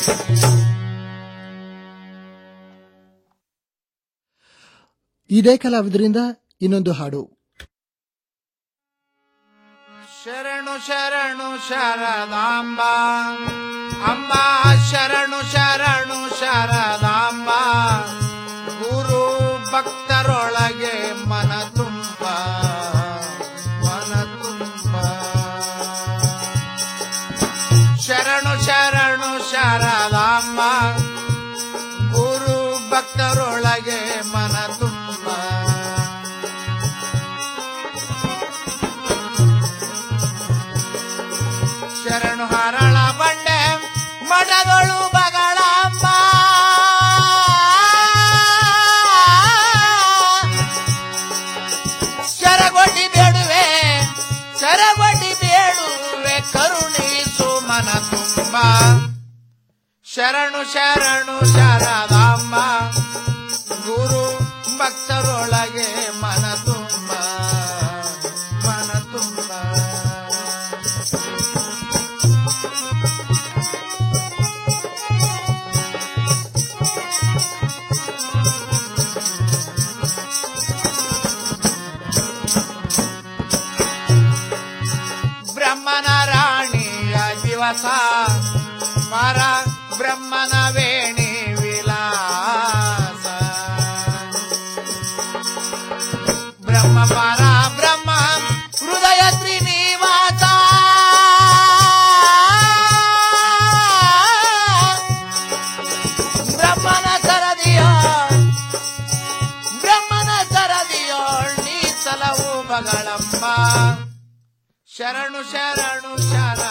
ಇದೇ ಕಲಾವಿದರಿಂದ ಇನ್ನೊಂದು ಹಾಡು ಶರಣು ಶರಣು ಶರದಾಂಬ ಅಂಬ ಶರಣು ಶರಣು ಶರದಾಂಬ ಗುರು ಭಕ್ತರೊಳಗೆ ಮನ ತುಂಬ ಮನ ತುಂಬ ಶರಣು ಶರಣು ಶರದಾಂಬ ಗುರು ಭಕ್ತರೊಳಗೆ ಮನ ತುಂಬ ಶರಣು ಹರಳ ಬಂಡೆ ಮಠದೊಳು ಬಗಳಮ್ಮ ಶರಗೊಡ್ಡಿ ಬೇಡುವೆ ಶರಗೊಡ್ಡಿ ಬೇಡುವೆ ಕರುಣಿಸು ಮನ ತುಂಬ ಶರಣು ಶರಣು ಶರದಾಂಬ ಗುರು ಭಕ್ತರೊಳಗೆ ಮನ ತುಂಬ ಮನ ತುಂಬ ಬ್ರಹ್ಮನ ರಾಣಿಯ ದಿವಸ ಪರ ಬ್ರಹ್ಮನ ವೇಣಿ ವಿಲಾಸ ಬ್ರಹ್ಮ ಪರ ಬ್ರಹ್ಮ ಹೃದಯ ತ್ರಿನಿವಾಸ ಬ್ರಹ್ಮನ ಸರದಿಯ ಬ್ರಹ್ಮನ ಸರದಿಯ ನೀ ಸಲವು ಬಗಳಮ್ಮ ಶರಣು ಶರಣು ಶರ